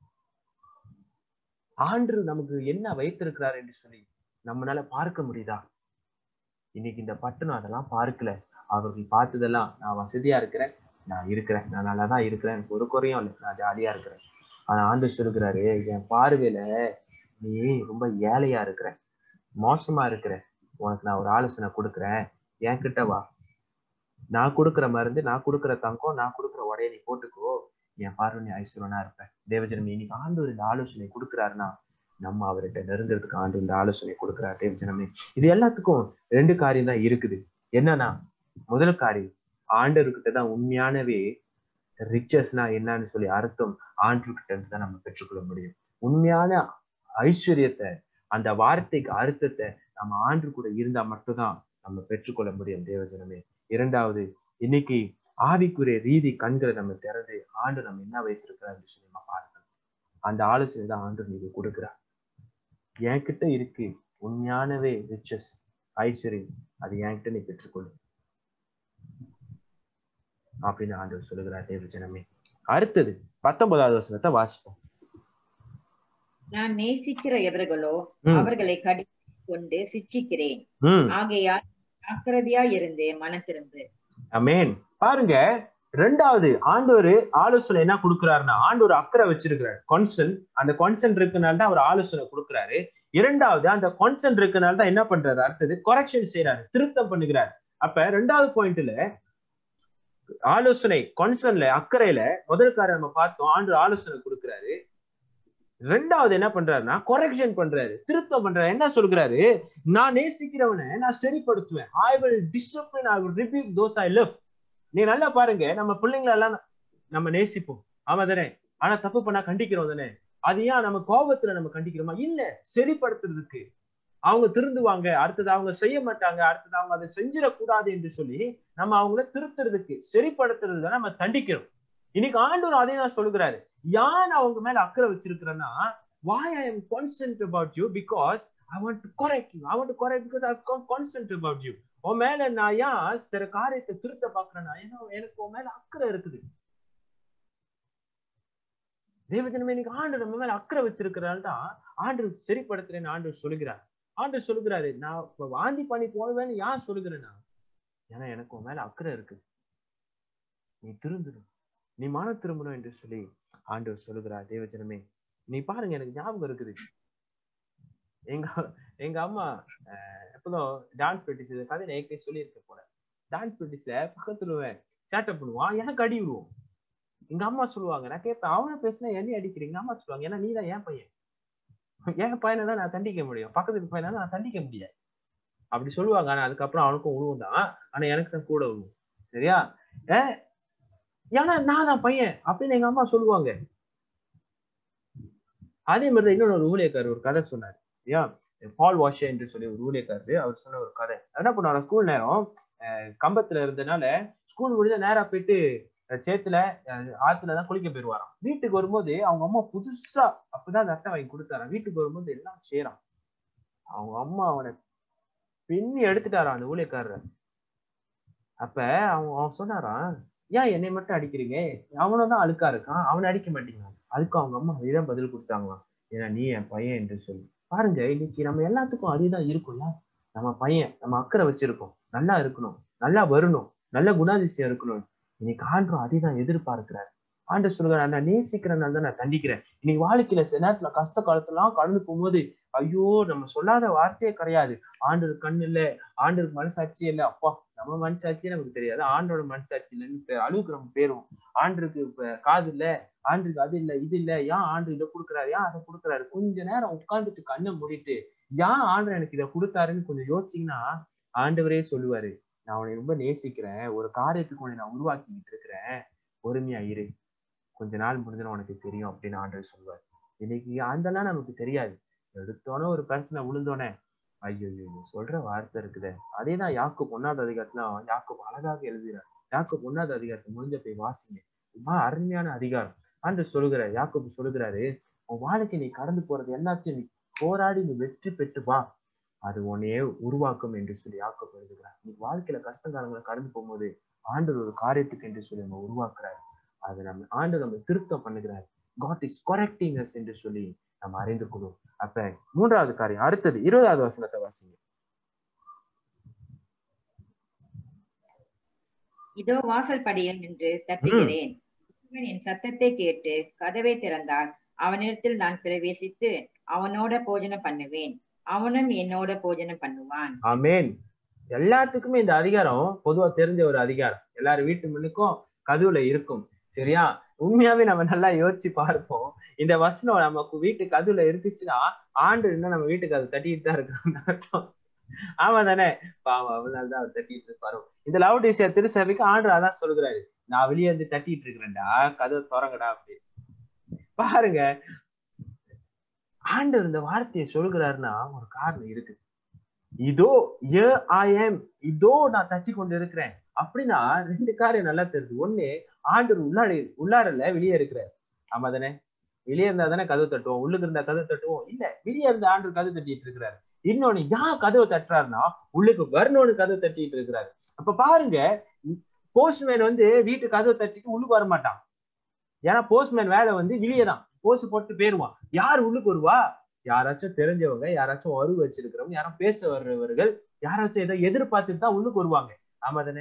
Speaker 1: ஆண்டு நமக்கு என்ன வைத்திருக்கிறார் என்று சொல்லி நம்மளால பார்க்க முடியுதா இன்னைக்கு இந்த பட்டணம் அதெல்லாம் பார்க்கல அவர்கள் பார்த்ததெல்லாம் நான் வசதியா இருக்கிறேன் நான் இருக்கிறேன் நான் நல்லா தான் இருக்கிறேன் எனக்கு ஒரு குறையும் இல்லை நான் ஜாலியா இருக்கிறேன் ஆனா ஆண்டு சொல்லுகிறாரு என் பார்வையில நீ ரொம்ப ஏழையா இருக்கிற மோசமா இருக்கிற உனக்கு நான் ஒரு ஆலோசனை கொடுக்குறேன் என் கிட்ட வா நான் கொடுக்குற மருந்து நான் கொடுக்குற தங்கம் நான் கொடுக்குற உடைய நீ போட்டுக்கோ என் பார்வை நீ ஐஸ்வரனா இருப்பேன் தேவஜனம் இன்னைக்கு ஆண்டு இந்த ஆலோசனை கொடுக்குறாருன்னா நம்ம அவர்கிட்ட நெருங்கிறதுக்கு ஆண்டு இந்த ஆலோசனை கொடுக்குறாரு தேவஜனமே இது எல்லாத்துக்கும் ரெண்டு காரியம் தான் இருக்குது என்னன்னா முதல் காரியம் ஆண்டவர்கிட்ட தான் உண்மையானவே ரிச்சஸ்னா என்னன்னு சொல்லி அர்த்தம் ஆண்டவர்கிட்ட இருந்து தான் நம்ம பெற்றுக்கொள்ள முடியும் உண்மையான ஐஸ்வர்யத்தை அந்த வார்த்தைக்கு அர்த்தத்தை நம்ம ஆண்டு கூட இருந்தா மட்டும்தான் நம்ம பெற்றுக்கொள்ள முடியும் தேவஜனமே இரண்டாவது இன்னைக்கு ஆவிக்குரிய ரீதி கண்களை நம்ம திறந்து ஆண்டு நம்ம என்ன வைத்திருக்கிறார் சொல்லி நம்ம பார்க்கணும் அந்த ஆலோசனை தான் ஆண்டு நீங்க கொடுக்குறார் என்கிட்ட இருக்கு உண்மையானவே ரிச்சஸ் ஐஸ்வர்யம் அது என்கிட்ட நீ பெற்றுக்கொள்ளு அப்படின்னு ஆண்டவர் சொல்லுகிறார் தேவ ஜனமே அடுத்தது பத்தொன்பதாவது வசனத்தை வாசிப்போம்
Speaker 2: நான் நேசிக்கிற எவர்களோ
Speaker 1: ம்,
Speaker 2: அவர்களை கடி கொண்டு சிட்சிக்கிறேன்
Speaker 1: ம்,
Speaker 2: ஆகையால் ஜாக்கிரதையா இருந்து மனம் திரும்பு
Speaker 1: அமேன் பாருங்க ரெண்டாவது ஆண்டவர் ஆலோசனை என்ன கொடுக்கிறாருன்னா ஆண்டவர் அக்கறை வச்சிருக்கிறார் கான்சன் அந்த கான்சன் இருக்கனால தான் அவர் ஆலோசனை கொடுக்கிறாரு இரண்டாவது அந்த கான்சன் இருக்கனால தான் என்ன பண்றாரு அடுத்தது கொரெக்ஷன் செய்யறாரு திருத்தம் பண்ணுகிறார் அப்ப ரெண்டாவது பாயிண்ட்ல ஆலோசனை கான்சன்ல அக்கறையில முதல் காரை நம்ம பார்த்தோம் ஆண்டு ஆலோசனை கொடுக்கிறாரு ரெண்டாவது என்ன பண்றாருன்னா கொரெக்ஷன் பண்றாரு திருத்தம் பண்றாரு என்ன சொல்கிறாரு நான் நேசிக்கிறவனை நான் சரிப்படுத்துவேன் I will discipline I will rebuke those I love நீ நல்லா பாருங்க நம்ம பிள்ளைங்களை எல்லாம் நம்ம நேசிப்போம் ஆமா தானே ஆனா தப்பு பண்ணா கண்டிக்கிறோம் தானே அது ஏன் நம்ம கோபத்துல நம்ம கண்டிக்கிறோமா இல்ல சரிப்படுத்துறதுக்கு அவங்க திருந்துவாங்க அடுத்தது அவங்க செய்ய மாட்டாங்க அடுத்தது அவங்க அதை செஞ்சிடக்கூடாது என்று சொல்லி நம்ம அவங்கள திருத்துறதுக்கு சரிப்படுத்துறது தான் நம்ம தண்டிக்கிறோம் இன்னைக்கு ஆண்டவர் அதே தான் சொல்லுகிறாரு யான் அவங்க மேல அக்கறை வச்சிருக்கிறேன்னா why I am constant about you because I want to correct you. I want to correct because I've come constant about you. உன் மேல நான் ஏன் சில காரியத்தை திருத்த பாக்குறேன்னா ஏன்னா எனக்கு உன் மேல அக்கறை இருக்குது தேவஜனமே இன்னைக்கு ஆண்டு நம்ம மேல அக்கறை வச்சிருக்கிறாள் தான் ஆண்டு சரிப்படுத்துறேன்னு ஆண்டு சொல்லுகிறார் ஆண்டு சொல்லுகிறாரு நான் இப்ப வாந்தி பண்ணி போவேன்னு ஏன் சொல்லுகிறேன்னா ஏன்னா எனக்கு உன் மேல அக்கறை இருக்கு நீ திருந்தணும் நீ மன திரும்பணும் என்று சொல்லி ஆண்டவர் சொல்லுகிறார் தேவஜனமே நீ பாருங்க எனக்கு ஞாபகம் இருக்குது எங்க எங்க அம்மா அஹ், எப்போதும் டான்ஸ் பிராக்டிஸ் இந்த கதை நான் ஏற்கனவே சொல்லியிருக்க போல டான்ஸ் பிராக்டிஸ்ல பக்கத்துல சேட்டை பண்ணுவான் எனக்கு அடி விடுவோம் எங்க அம்மா சொல்லுவாங்க நான் கேட்பேன் அவனை பேசினா என்னை அடிக்கிறீங்க அம்மா சொல்லுவாங்க ஏன்னா நீ தான் என் பையன் என் பையனை தான் நான் தண்டிக்க முடியும் பக்கத்து பையனை தான் நான் தண்டிக்க முடியாது அப்படி சொல்லுவாங்க ஆனா அதுக்கப்புறம் அவனுக்கும் உழுவும் தான் ஆனா எனக்கு தான் கூட உழுவும் சரியா ஏ ஏன்னா நான் தான் பையன் அப்படின்னு எங்க அம்மா சொல்லுவாங்க அதே மாதிரி தான் இன்னொரு ஊழியக்காரர் ஒரு கதை சொன்னார் சரியா பால் வாஷர் என்று சொல்லி ஒரு ஊழியக்காரரு அவர் சொன்ன ஒரு கதை என்ன பண்ணுவாங்க ஸ்கூல் நேரம் அஹ், கம்பத்துல இருந்தனால ஸ்கூல் முடிஞ்ச நேரா போயிட்டு அஹ், சேத்துல அஹ், ஆத்துல தான் குளிக்க போயிருவாராம் வீட்டுக்கு வரும்போது அவங்க அம்மா புதுசா அப்பதான் அந்த அட்டை வாங்கி கொடுத்தாராம் வீட்டுக்கு வரும்போது எல்லாம் சேராம் அவங்க அம்மா அவனை பின்னி எடுத்துட்டாராம் அந்த ஊழியக்காரர் அப்ப அவன் அவன் சொன்னாராம் ஏன் என்னை மட்டும் அடிக்கிறீங்க அவனும் தான் அழுக்கா இருக்கான் அவனை அடிக்க மாட்டீங்க அதுக்கு அவங்க அம்மா இதான் பதில் கொடுத்தாங்களாம் ஏன்னா நீ என் பையன் என்று சொல்லி பாருங்க இன்னைக்கு நம்ம எல்லாத்துக்கும் அதுதான் இருக்கும்ல நம்ம பையன் நம்ம அக்கறை வச்சிருக்கோம் நல்லா இருக்கணும் நல்லா வரணும் நல்ல குணாதிசயம் இருக்கணும் இன்னைக்கு ஆண்டும் அதே தான் எதிர்பார்க்கிறார் ஆண்டு சொல்கிறார் நான் நேசிக்கிறனால தான் நான் தண்டிக்கிறேன் இன்னைக்கு வாழ்க்கையில சில நேரத்துல கஷ்ட காலத்துலாம் கடந்து போகும்போது ஐயோ நம்ம சொல்லாத வார்த்தையே கிடையாது ஆண்டு கண் இல்ல ஆண்டுக்கு மனசாட்சியே இல்ல அப்பா நம்ம மனசாட்சியே நமக்கு தெரியாது ஆண்டோட மனசாட்சி இல்லைன்னு அழுவுக்கு நம்ம பேருவோம் ஆண்டுக்கு இப்ப காது இல்ல ஆண்டுக்கு அது இல்ல இது இல்ல ஏன் ஆண்டு இதை கொடுக்குறாரு ஏன் அதை கொடுக்குறாரு கொஞ்ச நேரம் உட்கார்ந்துட்டு கண்ணை மூடிட்டு ஏன் ஆண்டு எனக்கு இதை கொடுத்தாருன்னு கொஞ்சம் யோசிச்சீங்கன்னா ஆண்டவரே சொல்லுவாரு நான் உன்னை ரொம்ப நேசிக்கிறேன் ஒரு காரியத்துக்கு உன்னை நான் உருவாக்கிக்கிட்டு இருக்கிறேன் பொறுமையா இரு கொஞ்ச நாள் முடிஞ்சா உனக்கு தெரியும் அப்படின்னு ஆண்டவர் சொல்லுவார் இன்னைக்கு அதெல்லாம் நமக்கு தெரியாது எடுத்தோன்னே ஒரு பிரச்சனை விழுந்தோன்னே ஐயோ சொல்ற வார்த்தை இருக்குதே அதே தான் யாக்கு பொண்ணாத அதிகாரத்துல யாக்கு அழகாக எழுதுகிறார் யாக்கு பொண்ணாத அதிகாரத்தை முடிஞ்ச போய் வாசிங்க ரொம்ப அருமையான அதிகாரம் ஆண்டு சொல்லுகிறார் யாக்கோபு சொல்லுகிறாரு உன் வாழ்க்கை நீ கடந்து போறது எல்லாத்தையும் நீ போராடி நீ வெற்றி பெற்று வா அது உன்னையே உருவாக்கும் என்று சொல்லி யாக்கோபு எழுதுகிறார் நீ வாழ்க்கையில கஷ்ட காலங்களை கடந்து போகும்போது ஆண்டு ஒரு காரியத்துக்கு என்று சொல்லி நம்ம உருவாக்குறாரு அது நம்ம ஆண்டு நம்ம திருத்தம் பண்ணுகிறார் காட் இஸ் கரெக்டிங் அஸ் என்று சொல்லி நம்ம அறிந்து கொள்வோம் அப்ப மூன்றாவது காரியம் அடுத்தது இருபதாவது வசனத்தை வாசிங்க
Speaker 2: இதோ வாசல் படியில் நின்று தட்டுகிறேன் ஒருவன் என் சத்தத்தை கேட்டு கதவை திறந்தால் அவனிடத்தில் நான் பிரவேசித்து அவனோட போஜனம் பண்ணுவேன் அவனும் என்னோட போஜனம் பண்ணுவான்
Speaker 1: ஆமேன் எல்லாத்துக்குமே இந்த அதிகாரம் பொதுவா தெரிஞ்ச ஒரு அதிகாரம் எல்லாரும் வீட்டு முன்னுக்கும் கதுவுல இருக்கும் சரியா உண்மையாவே நம்ம நல்லா யோசிச்சு பார்ப்போம் இந்த வசனம் நமக்கு வீட்டு கதுவுல இருந்துச்சுன்னா ஆண்டு இன்னும் நம்ம வீட்டுக்கு அது தட்டிட்டு தான் இருக்கணும்னு அர்த்தம் ஆமா தானே பாவம் அவனால தான் அவர் தட்டிட்டு இருப்பாரு இந்த லவுடேசியா திருசபைக்கு ஆண்டு அதான் சொல்லுகிறாரு நான் வெளியே இருந்து தட்டிட்டு இருக்கிறேன்டா கதவை திறங்கடா அப்படி பாருங்க ஆண்டவர் இந்த வார்த்தையை சொல்கிறாருன்னா ஒரு காரணம் இருக்கு இதோ ஏ ஐ எம் இதோ நான் தட்டி கொண்டு இருக்கிறேன் அப்படின்னா ரெண்டு காரியம் நல்லா தெரியுது ஒண்ணு ஆண்டவர் உள்ளாடி உள்ளாரல வெளியே இருக்கிறார் ஆமா தானே வெளியே இருந்தா தானே கதவு தட்டுவோம் உள்ளுக்கு இருந்தா கதவு தட்டுவோம் இல்ல வெளியே இருந்த ஆண்டவர் கதவு தட்டிட்டு இருக்கிறாரு இன்னொன்னு யார் கதவை தட்டுறாருன்னா உள்ளுக்கு வரணும்னு கதவை தட்டிட்டு இருக்கிறாரு அப்ப பாருங்க போஸ்ட்மேன் வந்து வீட்டு கதவை தட்டிட்டு உள்ளுக்கு வர மாட்டான் ஏன்னா போஸ்ட்மேன் வேலை வந்து வெளியே தான் போஸ்ட் போட்டு போயிருவான் யார் உள்ளுக்கு வருவா யாராச்சும் தெரிஞ்சவங்க யாராச்சும் உறவு வச்சிருக்கிறவங்க யாரும் பேச வர்றவர்கள் யாராச்சும் ஏதோ எதிர்பார்த்துட்டு தான் உள்ளுக்கு வருவாங்க ஆமா தானே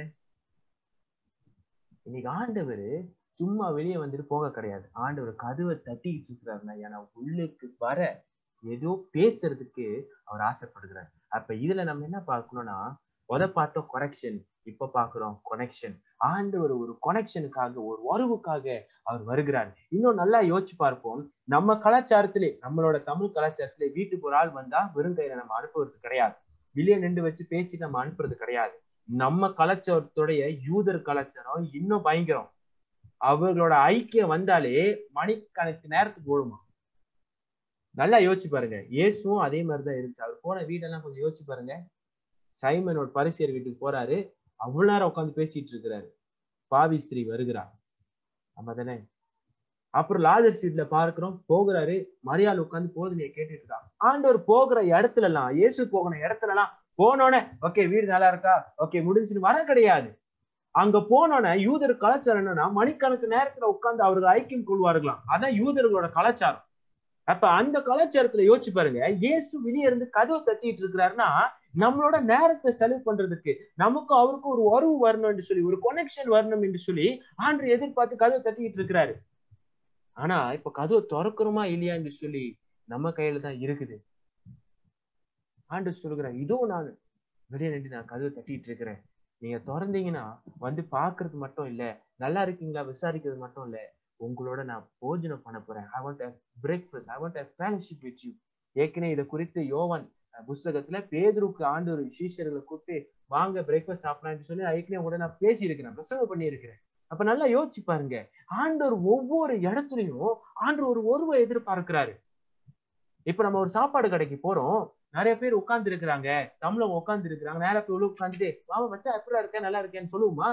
Speaker 1: இன்னைக்கு ஆண்டவர் சும்மா வெளியே வந்துட்டு போக கிடையாது ஆண்டவர் கதவை தட்டிட்டு இருக்கிறாருன்னா ஏன்னா உள்ளுக்கு வர ஏதோ பேசுறதுக்கு அவர் ஆசைப்படுகிறார் அப்ப இதுல நம்ம என்ன பார்க்கணும்னா முத பார்த்தோம் கொனெக்ஷன் இப்ப பாக்குறோம் கொனெக்ஷன் ஆண்டவர் ஒரு கொனெக்ஷனுக்காக ஒரு உறவுக்காக அவர் வருகிறார் இன்னும் நல்லா யோசிச்சு பார்ப்போம் நம்ம கலாச்சாரத்திலே நம்மளோட தமிழ் கலாச்சாரத்திலே வீட்டுக்கு ஒரு ஆள் வந்தா வெறும் கையில நம்ம அனுப்புறது கிடையாது வெளியே நின்று வச்சு பேசி நம்ம அனுப்புறது கிடையாது நம்ம கலாச்சாரத்துடைய யூதர் கலாச்சாரம் இன்னும் பயங்கரம் அவர்களோட ஐக்கியம் வந்தாலே மணிக்கணக்கு நேரத்துக்கு ஓடுமா நல்லா யோசிச்சு பாருங்க இயேசுவும் அதே மாதிரிதான் இருந்துச்சு அவர் போன வீடெல்லாம் கொஞ்சம் யோசிச்சு பாருங்க சைமனோட பரிசியர் வீட்டுக்கு போறாரு அவ்வளவு நேரம் உட்காந்து பேசிட்டு இருக்கிறாரு பாவி ஸ்திரீ வருகிறார் ஆமா தானே அப்புறம் லாஜர் சீட்ல பார்க்கிறோம் போகிறாரு மரியாதை உட்காந்து போதனையை கேட்டுட்டு இருக்கா ஆண்டவர் போகிற இடத்துல எல்லாம் இயேசு போகிற இடத்துல எல்லாம் போனோடனே ஓகே வீடு நல்லா இருக்கா ஓகே முடிஞ்சுன்னு வர கிடையாது அங்க போனோன்னே யூதர் கலாச்சாரம் என்னன்னா மணிக்கணக்கு நேரத்துல உட்கார்ந்து அவர்கள் ஐக்கியம் கொள்வார்களாம் அதான் யூதர்களோட கலாச்சாரம் அப்ப அந்த கலாச்சாரத்துல யோசிச்சு பாருங்க இயேசு வெளியே இருந்து கதவை தட்டிட்டு இருக்கிறாருன்னா நம்மளோட நேரத்தை செலவு பண்றதுக்கு நமக்கும் அவருக்கும் ஒரு உறவு வரணும் என்று சொல்லி ஒரு கொனெக்ஷன் வரணும் என்று சொல்லி ஆண்டு எதிர்பார்த்து கதவை தட்டிட்டு இருக்கிறாரு ஆனா இப்ப கதவை திறக்கிறோமா இல்லையா என்று சொல்லி நம்ம கையில தான் இருக்குது ஆண்டு சொல்லுகிறேன் இதோ நான் வெளியே நின்று நான் கதவை தட்டிட்டு இருக்கிறேன் நீங்க திறந்தீங்கன்னா வந்து பாக்குறது மட்டும் இல்ல நல்லா இருக்கீங்களா விசாரிக்கிறது மட்டும் இல்ல உங்களோட நான் போஜனம் பண்ண போறேன் I want breakfast I want fellowship with you ஏற்கனவே இதை குறித்து யோவான் புஸ்தகத்துல பேதுருக்கு ஆண்டு ஒரு சீஷர்களை கூப்பிட்டு வாங்க பிரேக்ஃபாஸ்ட் சாப்பிடலாம்னு சொல்லி ஏற்கனவே கூட நான் பேசி இருக்கிறேன் பிரசங்கம் பண்ணி இருக்கிறேன் அப்ப நல்லா யோசிச்சு பாருங்க ஆண்டவர் ஒவ்வொரு இடத்துலயும் ஆண்டவர் ஒரு ஒருவை எதிர்பார்க்கிறாரு இப்ப நம்ம ஒரு சாப்பாடு கடைக்கு போறோம் நிறைய பேர் உட்கார்ந்து இருக்கிறாங்க தமிழங்க உட்கார்ந்து இருக்கிறாங்க நேர போய் உள்ள உட்காந்துட்டு மாமா மச்சா எப்படா இருக்கேன் நல்லா இருக்கேன்னு சொல்லுவோமா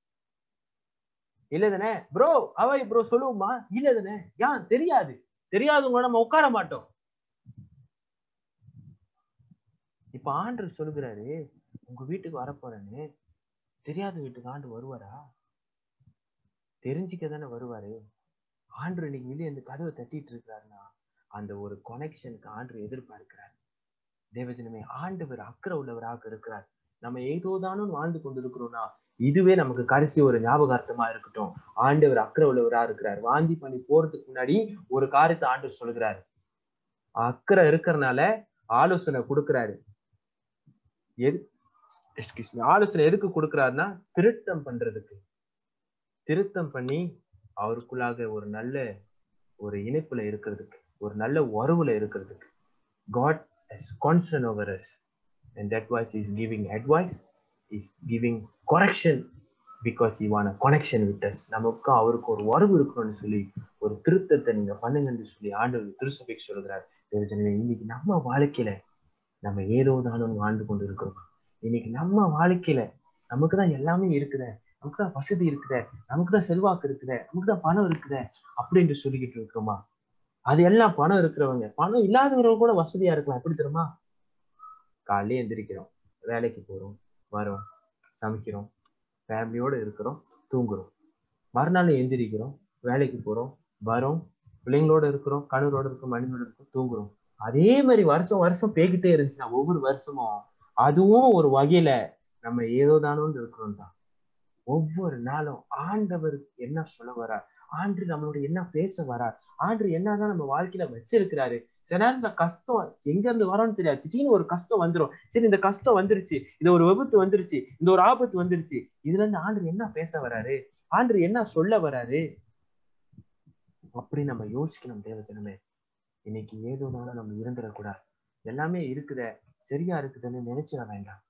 Speaker 1: இல்ல தானே ப்ரோ அவை ப்ரோ சொல்லுவோமா இல்ல தானே ஏன் தெரியாது தெரியாதவங்க நம்ம உட்கார மாட்டோம் இப்ப ஆண்டு சொல்லுகிறாரு உங்க வீட்டுக்கு வரப்போறேன்னு தெரியாத வீட்டுக்கு ஆண்டு வருவாரா தெரிஞ்சுக்க தானே வருவாரு ஆண்டு இன்னைக்கு வெளியே இந்த கதவை தட்டிட்டு இருக்கிறாருன்னா அந்த ஒரு கொனெக்ஷனுக்கு ஆண்டு எதிர்பார்க்கிறார் தேவஜனமே ஆண்டவர் அக்கறை உள்ளவராக இருக்கிறார் நம்ம ஏதோதானும் வாழ்ந்து கொண்டிருக்கிறோம்னா இதுவே நமக்கு கடைசி ஒரு ஞாபகார்த்தமா இருக்கட்டும் ஆண்டவர் அக்கறை உள்ளவரா இருக்கிறார் வாந்தி பண்ணி போறதுக்கு முன்னாடி ஒரு காரியத்தை ஆண்டு சொல்கிறாரு அக்கறை இருக்கிறனால ஆலோசனை கொடுக்கிறாரு எது எக்ஸ்கியூஸ் மீ ஆலோசனை எதுக்கு கொடுக்கிறாருன்னா திருத்தம் பண்றதுக்கு திருத்தம் பண்ணி அவருக்குள்ளாக ஒரு நல்ல ஒரு இணைப்புல இருக்கிறதுக்கு ஒரு நல்ல உறவுல இருக்கிறதுக்கு God is constant over us and that voice is giving advice is giving correction because you want connection with us நமக்கும் அவருக்கு ஒரு உறவு இருக்கணும்னு சொல்லி ஒரு திருத்தத்தை நீங்க பண்ணுங்கன்னு சொல்லி ஆண்டவர் திருசபைக்கு சொல்கிறார் தேவஜனமே இன்னைக்கு நம்ம வாழ்க்கையில நம்ம ஏதோ தானும் வாழ்ந்து கொண்டு இருக்கிறோம் இன்னைக்கு நம்ம வாழ்க்கையில நமக்கு தான் எல்லாமே இருக்குதே நமக்கு தான் வசதி இருக்குதே நமக்கு தான் செல்வாக்கு இருக்குதே நமக்கு தான் பணம் இருக்குதே அப்படின்னு சொல்லிக்கிட்டு இருக்கிறோமா அது எல்லாம் பணம் இருக்கிறவங்க பணம் இல்லாதவங்க கூட வசதியா இருக்கலாம் எப்படி தெரியுமா காலையில எந்திரிக்கிறோம் வேலைக்கு போறோம் வரோம் சமைக்கிறோம் ஃபேமிலியோட இருக்கிறோம் தூங்குறோம் மறுநாள் எந்திரிக்கிறோம் வேலைக்கு போறோம் வரோம் பிள்ளைங்களோட இருக்கிறோம் கணவரோட இருக்கிறோம் மனைவியோட இருக்கிறோம் தூங்குறோம் அதே மாதிரி வருஷம் வருஷம் பேக்கிட்டே இருந்துச்சுன்னா ஒவ்வொரு வருஷமும் அதுவும் ஒரு வகையில நம்ம ஏதோ தானோன்னு இருக்கிறோம் தான் ஒவ்வொரு நாளும் ஆண்டவர் என்ன சொல்ல வரார் ஆண்டு நம்மளோட என்ன பேச வரார் ஆண்டு என்னதான் நம்ம வாழ்க்கையில வச்சிருக்கிறாரு சில நேரத்துல கஷ்டம் எங்க இருந்து வரோம்னு தெரியாது திடீர்னு ஒரு கஷ்டம் வந்துடும் சரி இந்த கஷ்டம் வந்துருச்சு இந்த ஒரு விபத்து வந்துருச்சு இந்த ஒரு ஆபத்து வந்துருச்சு இதுல இருந்து ஆண்டு என்ன பேச வராரு ஆண்டு என்ன சொல்ல வராரு அப்படி நம்ம யோசிக்கணும் தேவஜனமே இன்னைக்கு ஏதோனால நம்ம இருந்துடக்கூடாது எல்லாமே இருக்குத சரியா இருக்குதுன்னு நினைச்சிட வேண்டாம்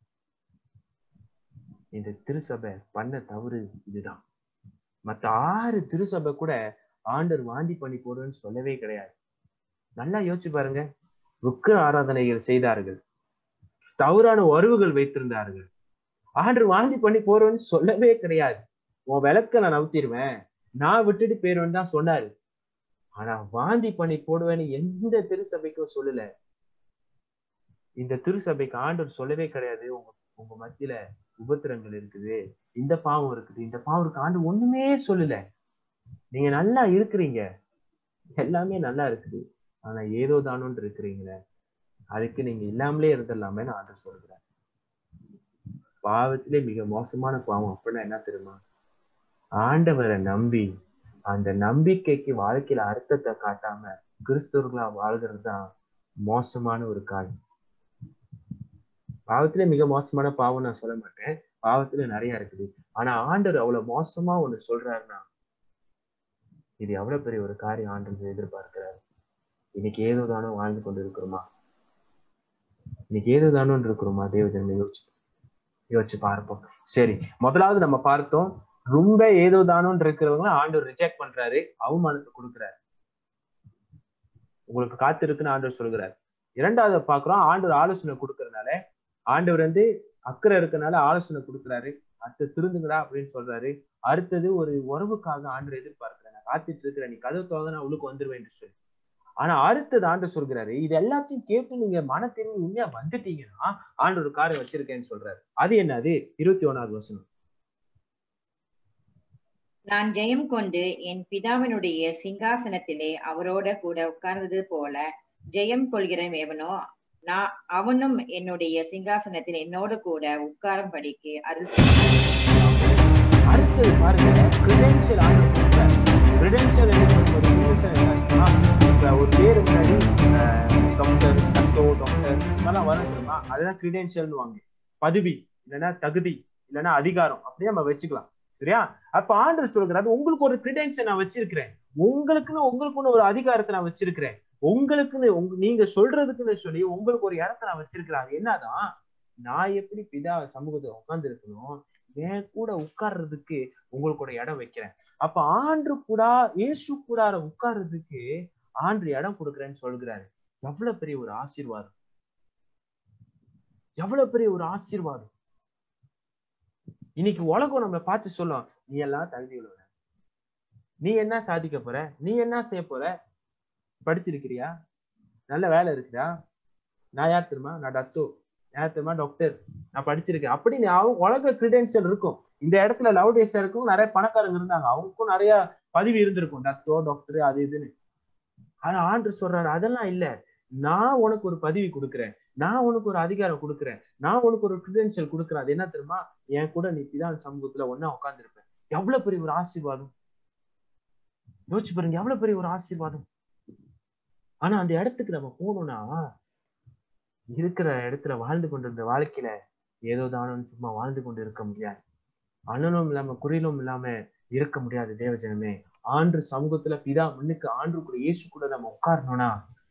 Speaker 1: இந்த திருசபை பண்ண தவறு இதுதான் மத்த ஆறு திருசபை கூட ஆண்டர் வாந்தி பண்ணி போடுன்னு சொல்லவே கிடையாது நல்லா யோசிச்சு பாருங்க ருக்க ஆராதனைகள் செய்தார்கள் தவறான உறவுகள் வைத்திருந்தார்கள் ஆண்டர் வாந்தி பண்ணி போறோன்னு சொல்லவே கிடையாது உன் விளக்க நான் நவுத்திடுவேன் நான் விட்டுட்டு போயிருவேன்னு தான் சொன்னாரு ஆனா வாந்தி பண்ணி போடுவேன்னு எந்த திருசபைக்கும் சொல்லல இந்த திருசபைக்கு ஆண்டவர் சொல்லவே கிடையாது உங்க உங்க மத்தியில உபத்திரங்கள் இருக்குது இந்த பாவம் இருக்குது இந்த பாவம் இருக்கு ஆண்டு ஒண்ணுமே சொல்லல நீங்க நல்லா இருக்கிறீங்க எல்லாமே நல்லா இருக்குது ஆனா ஏதோ தானோன்னு இருக்கிறீங்களே அதுக்கு நீங்க இல்லாமலே இருந்துடலாமேன்னு ஆண்டவர் சொல்கிறார் பாவத்திலே மிக மோசமான பாவம் அப்படின்னா என்ன தெரியுமா ஆண்டவரை நம்பி அந்த நம்பிக்கைக்கு வாழ்க்கையில அர்த்தத்தை காட்டாம கிறிஸ்தவர்களா வாழ்கிறது தான் மோசமான ஒரு காரியம் பாவத்திலே மிக மோசமான பாவம் நான் சொல்ல மாட்டேன் பாவத்துல நிறைய இருக்குது ஆனா ஆண்டவர் அவ்வளவு மோசமா ஒண்ணு சொல்றாருன்னா இது எவ்வளவு பெரிய ஒரு காரியம் ஆண்டவர் எதிர்பார்க்கிறாரு இன்னைக்கு ஏதோ தானோ வாழ்ந்து கொண்டு இருக்கிறோமா இன்னைக்கு ஏதோ தானோ இருக்கிறோமா தேவஜன்மை யோசிச்சு யோசிச்சு பார்ப்போம் சரி முதலாவது நம்ம பார்த்தோம் ரொம்ப ஏதோ தானோன்னு இருக்கிறவங்க ஆண்டவர் ரிஜெக்ட் பண்றாரு அவமானத்தை கொடுக்குறாரு உங்களுக்கு காத்து இருக்குன்னு ஆண்டவர் சொல்கிறார் இரண்டாவது பாக்குறோம் ஆண்டவர் ஆலோசனை கொடுக்கறதுனால ஆண்டவர் வந்து அக்கறை இருக்கனால ஆலோசனை கொடுக்குறாரு அடுத்து திருந்துங்கடா அப்படின்னு சொல்றாரு அடுத்தது ஒரு உறவுக்காக ஆண்டவர் எதிர்பார்க்கிறேன் நான் காத்துட்டு இருக்கிறேன் நீ கதவு தோத நான் உள்ளுக்கு வந்துருவேன் என்று சொல்லி ஆனா அடுத்தது ஆண்டு சொல்கிறாரு இது எல்லாத்தையும் கேட்டு நீங்க மன திரும்பி உண்மையா வந்துட்டீங்கன்னா ஆண்டு ஒரு காரை வச்சிருக்கேன்னு சொல்றாரு அது என்னது இருபத்தி ஒன்னாவது வசனம்
Speaker 2: நான் ஜெயம் கொண்டு என் பிதாவினுடைய சிங்காசனத்திலே அவரோட கூட உட்கார்ந்தது போல ஜெயம் கொள்கிறவன் எவனோ நான் அவனும் என்னுடைய சிங்காசனத்தில் என்னோட கூட உட்காரும்படிக்கு அருள் செய்தார்.
Speaker 1: அடுத்தது பாருங்க கிரெடென்ஷியல் ஆண்டு கிரெடென்ஷியல் ஒரு பேர் முன்னாடி டாக்டர் தத்தோ டாக்டர் இதெல்லாம் வரும் தெரியுமா அதுதான் கிரெடென்ஷியல்னு வாங்க பதவி இல்லைன்னா தகுதி இல்லைன்னா அதிகாரம் அப்படியே நம்ம வச்சுக்கலாம் சரியா அப்ப ஆண்டர் சொல்கிறாரு உங்களுக்கு ஒரு கிரெடென்ஷியல் நான் வச்சிருக்கிறேன் உங்களுக்குன்னு உங்களுக்குன்னு ஒரு அதிகாரத்தை நான் வச்சிருக்கிறேன் உங்களுக்குன்னு உங்க நீங்க சொல்றதுக்குன்னு சொல்லி உங்களுக்கு ஒரு இடத்த நான் வச்சிருக்கிறேன் அது என்னதான் நான் எப்படி பிதா சமூகத்துல உட்கார்ந்து இருக்கணும் என் கூட உட்கார்றதுக்கு உங்களுக்கு ஒரு இடம் வைக்கிறேன் அப்ப ஆண்டு கூட இயேசு கூடார உட்கார்றதுக்கு ஆண்டு இடம் கொடுக்குறேன்னு சொல்கிறாரு எவ்வளவு பெரிய ஒரு ஆசீர்வாதம் எவ்வளவு பெரிய ஒரு ஆசீர்வாதம் இன்னைக்கு உலகம் நம்மளை பார்த்து சொல்லும் நீ எல்லாம் தகுதி உள்ளவன நீ என்ன சாதிக்க போற நீ என்ன செய்ய போற படிச்சிருக்கிறியா நல்ல வேலை இருக்குதா நான் யார் தெரியுமா நான் டத்து யார் தெரியுமா டாக்டர் நான் படிச்சிருக்கேன் அப்படின்னு அவங்க உலக கிரெடென்ஷியல் இருக்கும் இந்த இடத்துல லவ் டேஸா இருக்கும் நிறைய பணக்காரங்க இருந்தாங்க அவங்களுக்கும் நிறைய பதவி இருந்திருக்கும் டத்தோ டாக்டர் அது இதுன்னு ஆனா ஆண்டு சொல்றாரு அதெல்லாம் இல்ல நான் உனக்கு ஒரு பதவி கொடுக்குறேன் நான் உனக்கு ஒரு அதிகாரம் கொடுக்குறேன் நான் உனக்கு ஒரு கிரெடென்ஷியல் கொடுக்குறேன் அது என்ன தெரியுமா என் கூட நீ பிதான் சமூகத்துல ஒன்னா உட்காந்துருப்பேன் எவ்வளவு பெரிய ஒரு ஆசீர்வாதம் யோசிச்சு பாருங்க எவ்வளவு பெரிய ஒரு ஆசீர்வாதம் ஆனா அந்த இடத்துக்கு நம்ம போகணும்னா இருக்கிற இடத்துல வாழ்ந்து கொண்டிருந்த வாழ்க்கையில ஏதோ தானோன்னு சும்மா வாழ்ந்து கொண்டு இருக்க முடியாது அண்ணனும் இல்லாம குறியிலும் இல்லாம இருக்க முடியாது தேவஜனமே ஆண்டு சமூகத்துல பிதா முன்னுக்கு ஆண்டு கூட இயேசு கூட நம்ம உட்காரணும்னா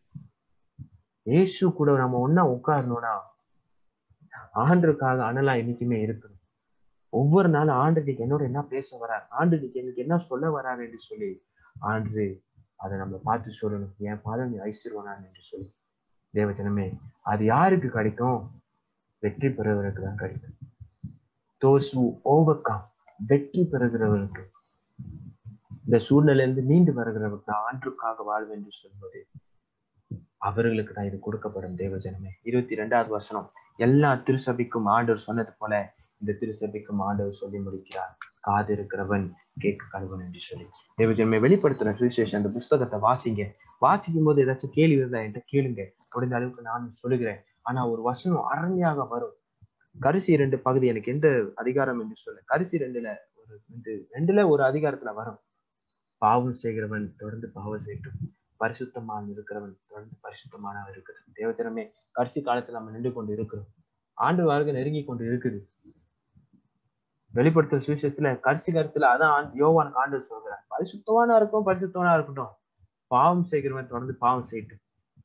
Speaker 1: இயேசு கூட நம்ம ஒன்னா உட்காரணும்னா ஆண்டுக்காக அனலா என்னைக்குமே இருக்கணும் ஒவ்வொரு நாளும் ஆண்டு இன்னைக்கு என்னோட என்ன பேச வரார் ஆண்டு இன்னைக்கு எனக்கு என்ன சொல்ல வரார் என்று சொல்லி ஆண்டு அதை நம்ம பார்த்து சொல்லணும் என் பாதம் நீ ஐஸ்வர்வனான் என்று சொல்லி தேவஜனமே அது யாருக்கு கிடைக்கும் வெற்றி பெறுவதற்கு தான் கிடைக்கும் தோஸ் ஓவர்கம் வெற்றி பெறுகிறவர்களுக்கு இந்த சூழ்நிலையிலிருந்து மீண்டு வருகிறவருக்கு தான் ஆண்டுக்காக வாழ்வு என்று சொல்வது அவர்களுக்கு தான் இது கொடுக்கப்படும் தேவஜனமே இருபத்தி ரெண்டாவது வசனம் எல்லா திருசபைக்கும் ஆண்டவர் சொன்னது போல இந்த திருசபைக்கும் ஆண்டவர் சொல்லி முடிக்கிறார் காது இருக்கிறவன் கேட்க கழுவன் என்று சொல்லி தேவஜனமே வெளிப்படுத்தின சுவிசேஷம் அந்த புஸ்தகத்தை வாசிங்க வாசிக்கும் போது ஏதாச்சும் கேள்வி இருந்தா என்கிட்ட கேளுங்க முடிந்த அளவுக்கு நான் சொல்லுகிறேன் ஆனா ஒரு வசனம் அருமையாக வரும் கரிசி ரெண்டு பகுதி எனக்கு எந்த அதிகாரம் என்று சொல்ல கரிசி ரெண்டுல ஒரு ரெண்டு ரெண்டுல ஒரு அதிகாரத்துல வரும் பாவம் செய்கிறவன் தொடர்ந்து பாவம் செய்யட்டும் பரிசுத்தமான இருக்கிறவன் தொடர்ந்து பரிசுத்தமானவன் இருக்கிறது தேவத்தினமே கடைசி காலத்துல நம்ம நின்று கொண்டு இருக்கிறோம் ஆண்டு வாழ்க்கை நெருங்கி கொண்டு இருக்குது வெளிப்படுத்துற சுவிசேஷத்துல கடைசி கருத்துல அதான் யோவான் ஆண்டு சொல்கிறார் பரிசுத்தமானா இருக்கும் பரிசுத்தமானா இருக்கட்டும் பாவம் செய்கிறவன் தொடர்ந்து பாவம் செய்யட்டும்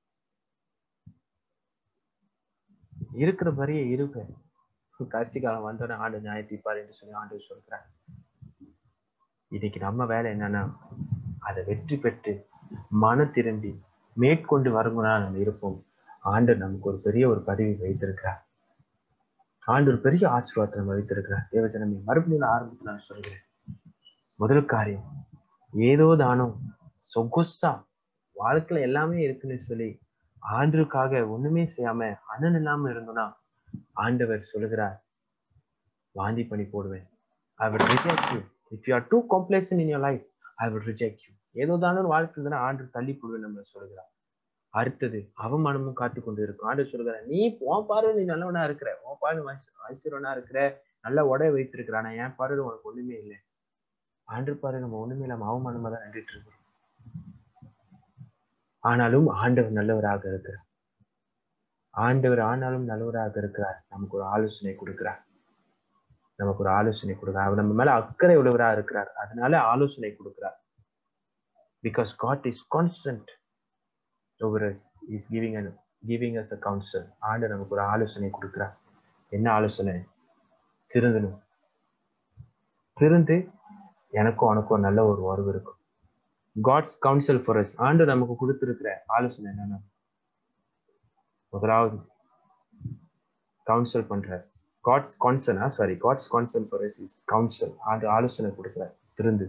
Speaker 1: இருக்கிற வரையே இருக்க கடைசி காலம் வந்தோடனே ஆண்டு நியாய தீர்ப்பார் என்று சொல்லி ஆண்டு சொல்கிறார் இன்னைக்கு நம்ம வேலை என்னன்னா அதை வெற்றி பெற்று மன திரும்பி மேற்கொண்டு வருங்கனா நம்ம இருப்போம் ஆண்டு நமக்கு ஒரு பெரிய ஒரு பதவி வைத்திருக்கிறார் ஆண்டு ஒரு பெரிய ஆசீர்வாதத்தை நம்ம வைத்திருக்கிறார் தேவஜனமே மறுபடியும் ஆரம்பத்தில் நான் சொல்கிறேன் முதல் காரியம் ஏதோ தானோ சொகுசா வாழ்க்கையில எல்லாமே இருக்குன்னு சொல்லி ஆண்டுக்காக ஒண்ணுமே செய்யாம அண்ணன் இல்லாம இருந்தோம்னா ஆண்டவர் சொல்லுகிறார் வாந்தி பண்ணி போடுவேன் ஐ will reject you if you are too complacent in your life i will reject you ஏதோ தானே வாழ்க்கை இருந்தா ஆண்டு தள்ளி போடுவேன் நம்ம சொல்லுகிறார் அடுத்தது அவமானமும் காத்து கொண்டு இருக்கும் ஆண்டு சொல்லுகிறார் நீ உன் பார்வை நீ நல்லவனா இருக்கிற உன் பார்வை ஐஸ்வரனா இருக்கிற நல்ல உடைய வைத்திருக்கிற ஆனா என் பார்வை உனக்கு ஒண்ணுமே இல்லை ஆண்டு பாரு நம்ம ஒண்ணுமே இல்லாம அவமானமா தான் நின்றுட்டு இருக்கிறோம் ஆனாலும் ஆண்டவர் நல்லவராக இருக்கிறார் ஆண்டவர் ஆனாலும் நல்லவராக இருக்கிறார் நமக்கு ஒரு ஆலோசனை கொடுக்கிறார் நமக்கு ஒரு ஆலோசனை கொடுக்கிறார் அவர் நம்ம மேல அக்கறை உள்ளவராக இருக்கிறார் அதனால ஆலோசனை கொடுக்கிறார் because God is constant over us is giving an giving us a counsel ஆண்டு நமக்கு ஒரு ஆலோசனை கொடுக்கிறார் என்ன ஆலோசனை திருந்தணும் திருந்து எனக்கும் உனக்கும் நல்ல ஒரு உறவு இருக்கும் காட்ஸ் கவுன்சில் ஃபார் அஸ் ஆண்டு நமக்கு கொடுத்திருக்கிற ஆலோசனை என்னன்னா முதலாவது கவுன்சில் பண்ற காட்ஸ் கான்சனா sorry God's counsel for us is council and ஆலோசனை கொடுக்கிறார் திருந்து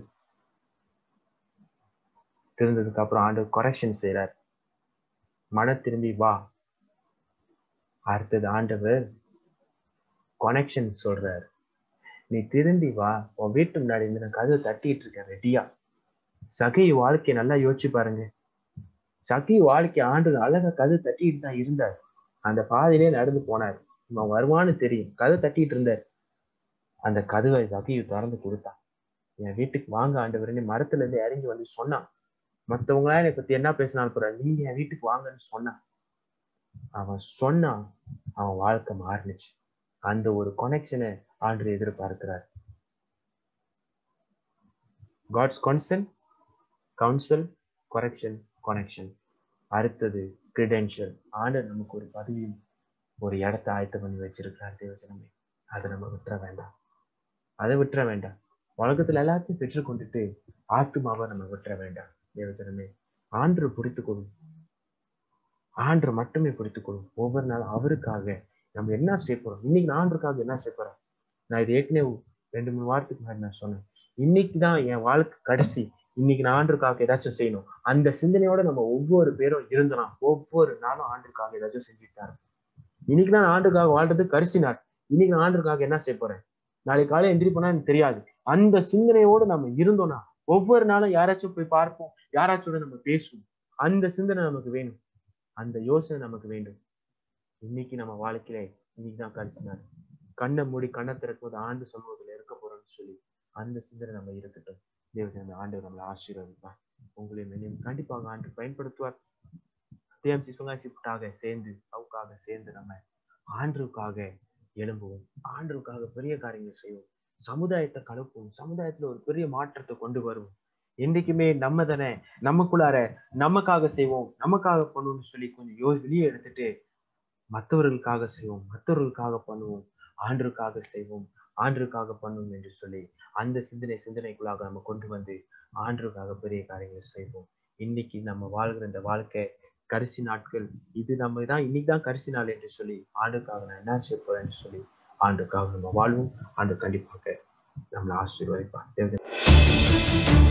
Speaker 1: திருந்ததுக்கு அப்புறம் ஆண்டு கொரெக்ஷன் செய்யறார் மன திரும்பி வா அடுத்தது ஆண்டவர் கனெக்ஷன் சொல்றாரு நீ திரும்பி வா உன் வீட்டு முன்னாடி இருந்து நான் கதவை தட்டிட்டு இருக்கேன் ரெடியா சகி வாழ்க்கையை நல்லா யோசிச்சு பாருங்க சகி வாழ்க்கை ஆண்டு அழகா கதவு தட்டிட்டு தான் இருந்தார் அந்த பாதையிலே நடந்து போனார் இவன் வருவான்னு தெரியும் கதை தட்டிட்டு இருந்தார் அந்த கதவை சகியு திறந்து கொடுத்தான் என் வீட்டுக்கு வாங்க ஆண்டவர்னு மரத்துல இருந்து இறங்கி வந்து சொன்னான் மத்தவங்களா என்னை பத்தி என்ன பேசினாலும் போற நீங்க என் வீட்டுக்கு வாங்கன்னு சொன்னான் அவன் சொன்னான் அவன் வாழ்க்கை மாறினுச்சு அந்த ஒரு கொனெக்ஷனை ஆண்டு எதிர்பார்க்கிறார் காட்ஸ் கான்சன் கவுன்சில் கொரெக்ஷன் கொனெக்ஷன் அடுத்தது கிரெடென்ஷியல் ஆண்டு நமக்கு ஒரு பதவியும் ஒரு இடத்த ஆயத்தம் பண்ணி வச்சிருக்கிறார் தேவசனமே அதை நம்ம விட்டுற வேண்டாம் அதை விட்டுற வேண்டாம் உலகத்துல எல்லாத்தையும் பெற்றுக்கொண்டுட்டு ஆத்துமாவை நம்ம விட்டுற வேண்டாம் தேவஜனமே ஆண்டு பிடித்து கொள்ளும் ஆண்டு மட்டுமே பிடித்து கொள்ளும் ஒவ்வொரு நாளும் அவருக்காக நம்ம என்ன செய்ய போறோம் இன்னைக்கு நான் ஆண்டுக்காக என்ன செய்ய போறேன் நான் இது ஏற்கனவே ரெண்டு மூணு வாரத்துக்கு முன்னாடி நான் சொன்னேன் இன்னைக்கு தான் என் வாழ்க்கை கடைசி இன்னைக்கு நான் ஆண்டுக்காக ஏதாச்சும் செய்யணும் அந்த சிந்தனையோட நம்ம ஒவ்வொரு பேரும் இருந்தோம்னா ஒவ்வொரு நாளும் ஆண்டுக்காக ஏதாச்சும் செஞ்சுட்டாரு இன்னைக்கு நான் ஆண்டுக்காக வாழ்றது கடைசி நாள் இன்னைக்கு நான் ஆண்டுக்காக என்ன செய்ய போறேன் நாளைக்கு காலையில் எந்திரிப்போனா எனக்கு தெரியாது அந்த சிந்தனையோடு நம்ம இருந்தோம்னா ஒவ்வொரு நாளும் யாராச்சும் போய் பார்ப்போம் யாராச்சோட நம்ம பேசுவோம் அந்த சிந்தனை நமக்கு வேணும் அந்த யோசனை நமக்கு வேண்டும் இன்னைக்கு நம்ம வாழ்க்கையில இன்னைக்கு தான் கடைசி நாள் கண்ணை மூடி கண்ணை திறக்கும் போது ஆண்டு சமூகத்துல இருக்க போறோம்னு சொல்லி அந்த சிந்தனை நம்ம இருக்கட்டும் தேவசன் ஆண்டு நம்மளை ஆசீர்வதிப்பார் உங்களை மேலும் கண்டிப்பாக ஆண்டு பயன்படுத்துவார் தேம்சி சுங்காசிப்புக்காக சேர்ந்து சவுக்காக சேர்ந்து நம்ம ஆண்டுக்காக எழும்புவோம் ஆண்டுக்காக பெரிய காரியங்கள் செய்வோம் சமுதாயத்தை கலப்புவோம் சமுதாயத்துல ஒரு பெரிய மாற்றத்தை கொண்டு வருவோம் என்றைக்குமே நம்ம தானே நமக்குள்ளார நமக்காக செய்வோம் நமக்காக பண்ணுவோம்னு சொல்லி கொஞ்சம் யோ வெளியே எடுத்துட்டு மற்றவர்களுக்காக செய்வோம் மற்றவர்களுக்காக பண்ணுவோம் ஆண்டுக்காக செய்வோம் ஆண்டுக்காக பண்ணுவோம் என்று சொல்லி அந்த சிந்தனை சிந்தனைக்குள்ளாக நம்ம கொண்டு வந்து ஆண்டுக்காக பெரிய காரியங்களை செய்வோம் இன்னைக்கு நம்ம வாழ்கிற இந்த வாழ்க்கை கடைசி நாட்கள் இது நம்ம தான் இன்னைக்கு தான் கடைசி நாள் என்று சொல்லி ஆண்டுக்காக நான் என்ன செய்ய போறேன்னு சொல்லி ஆண்டுக்காக நம்ம வாழ்வோம் ஆண்டு கண்டிப்பாக நம்மளை ஆசீர்வதிப்பான் தேவதை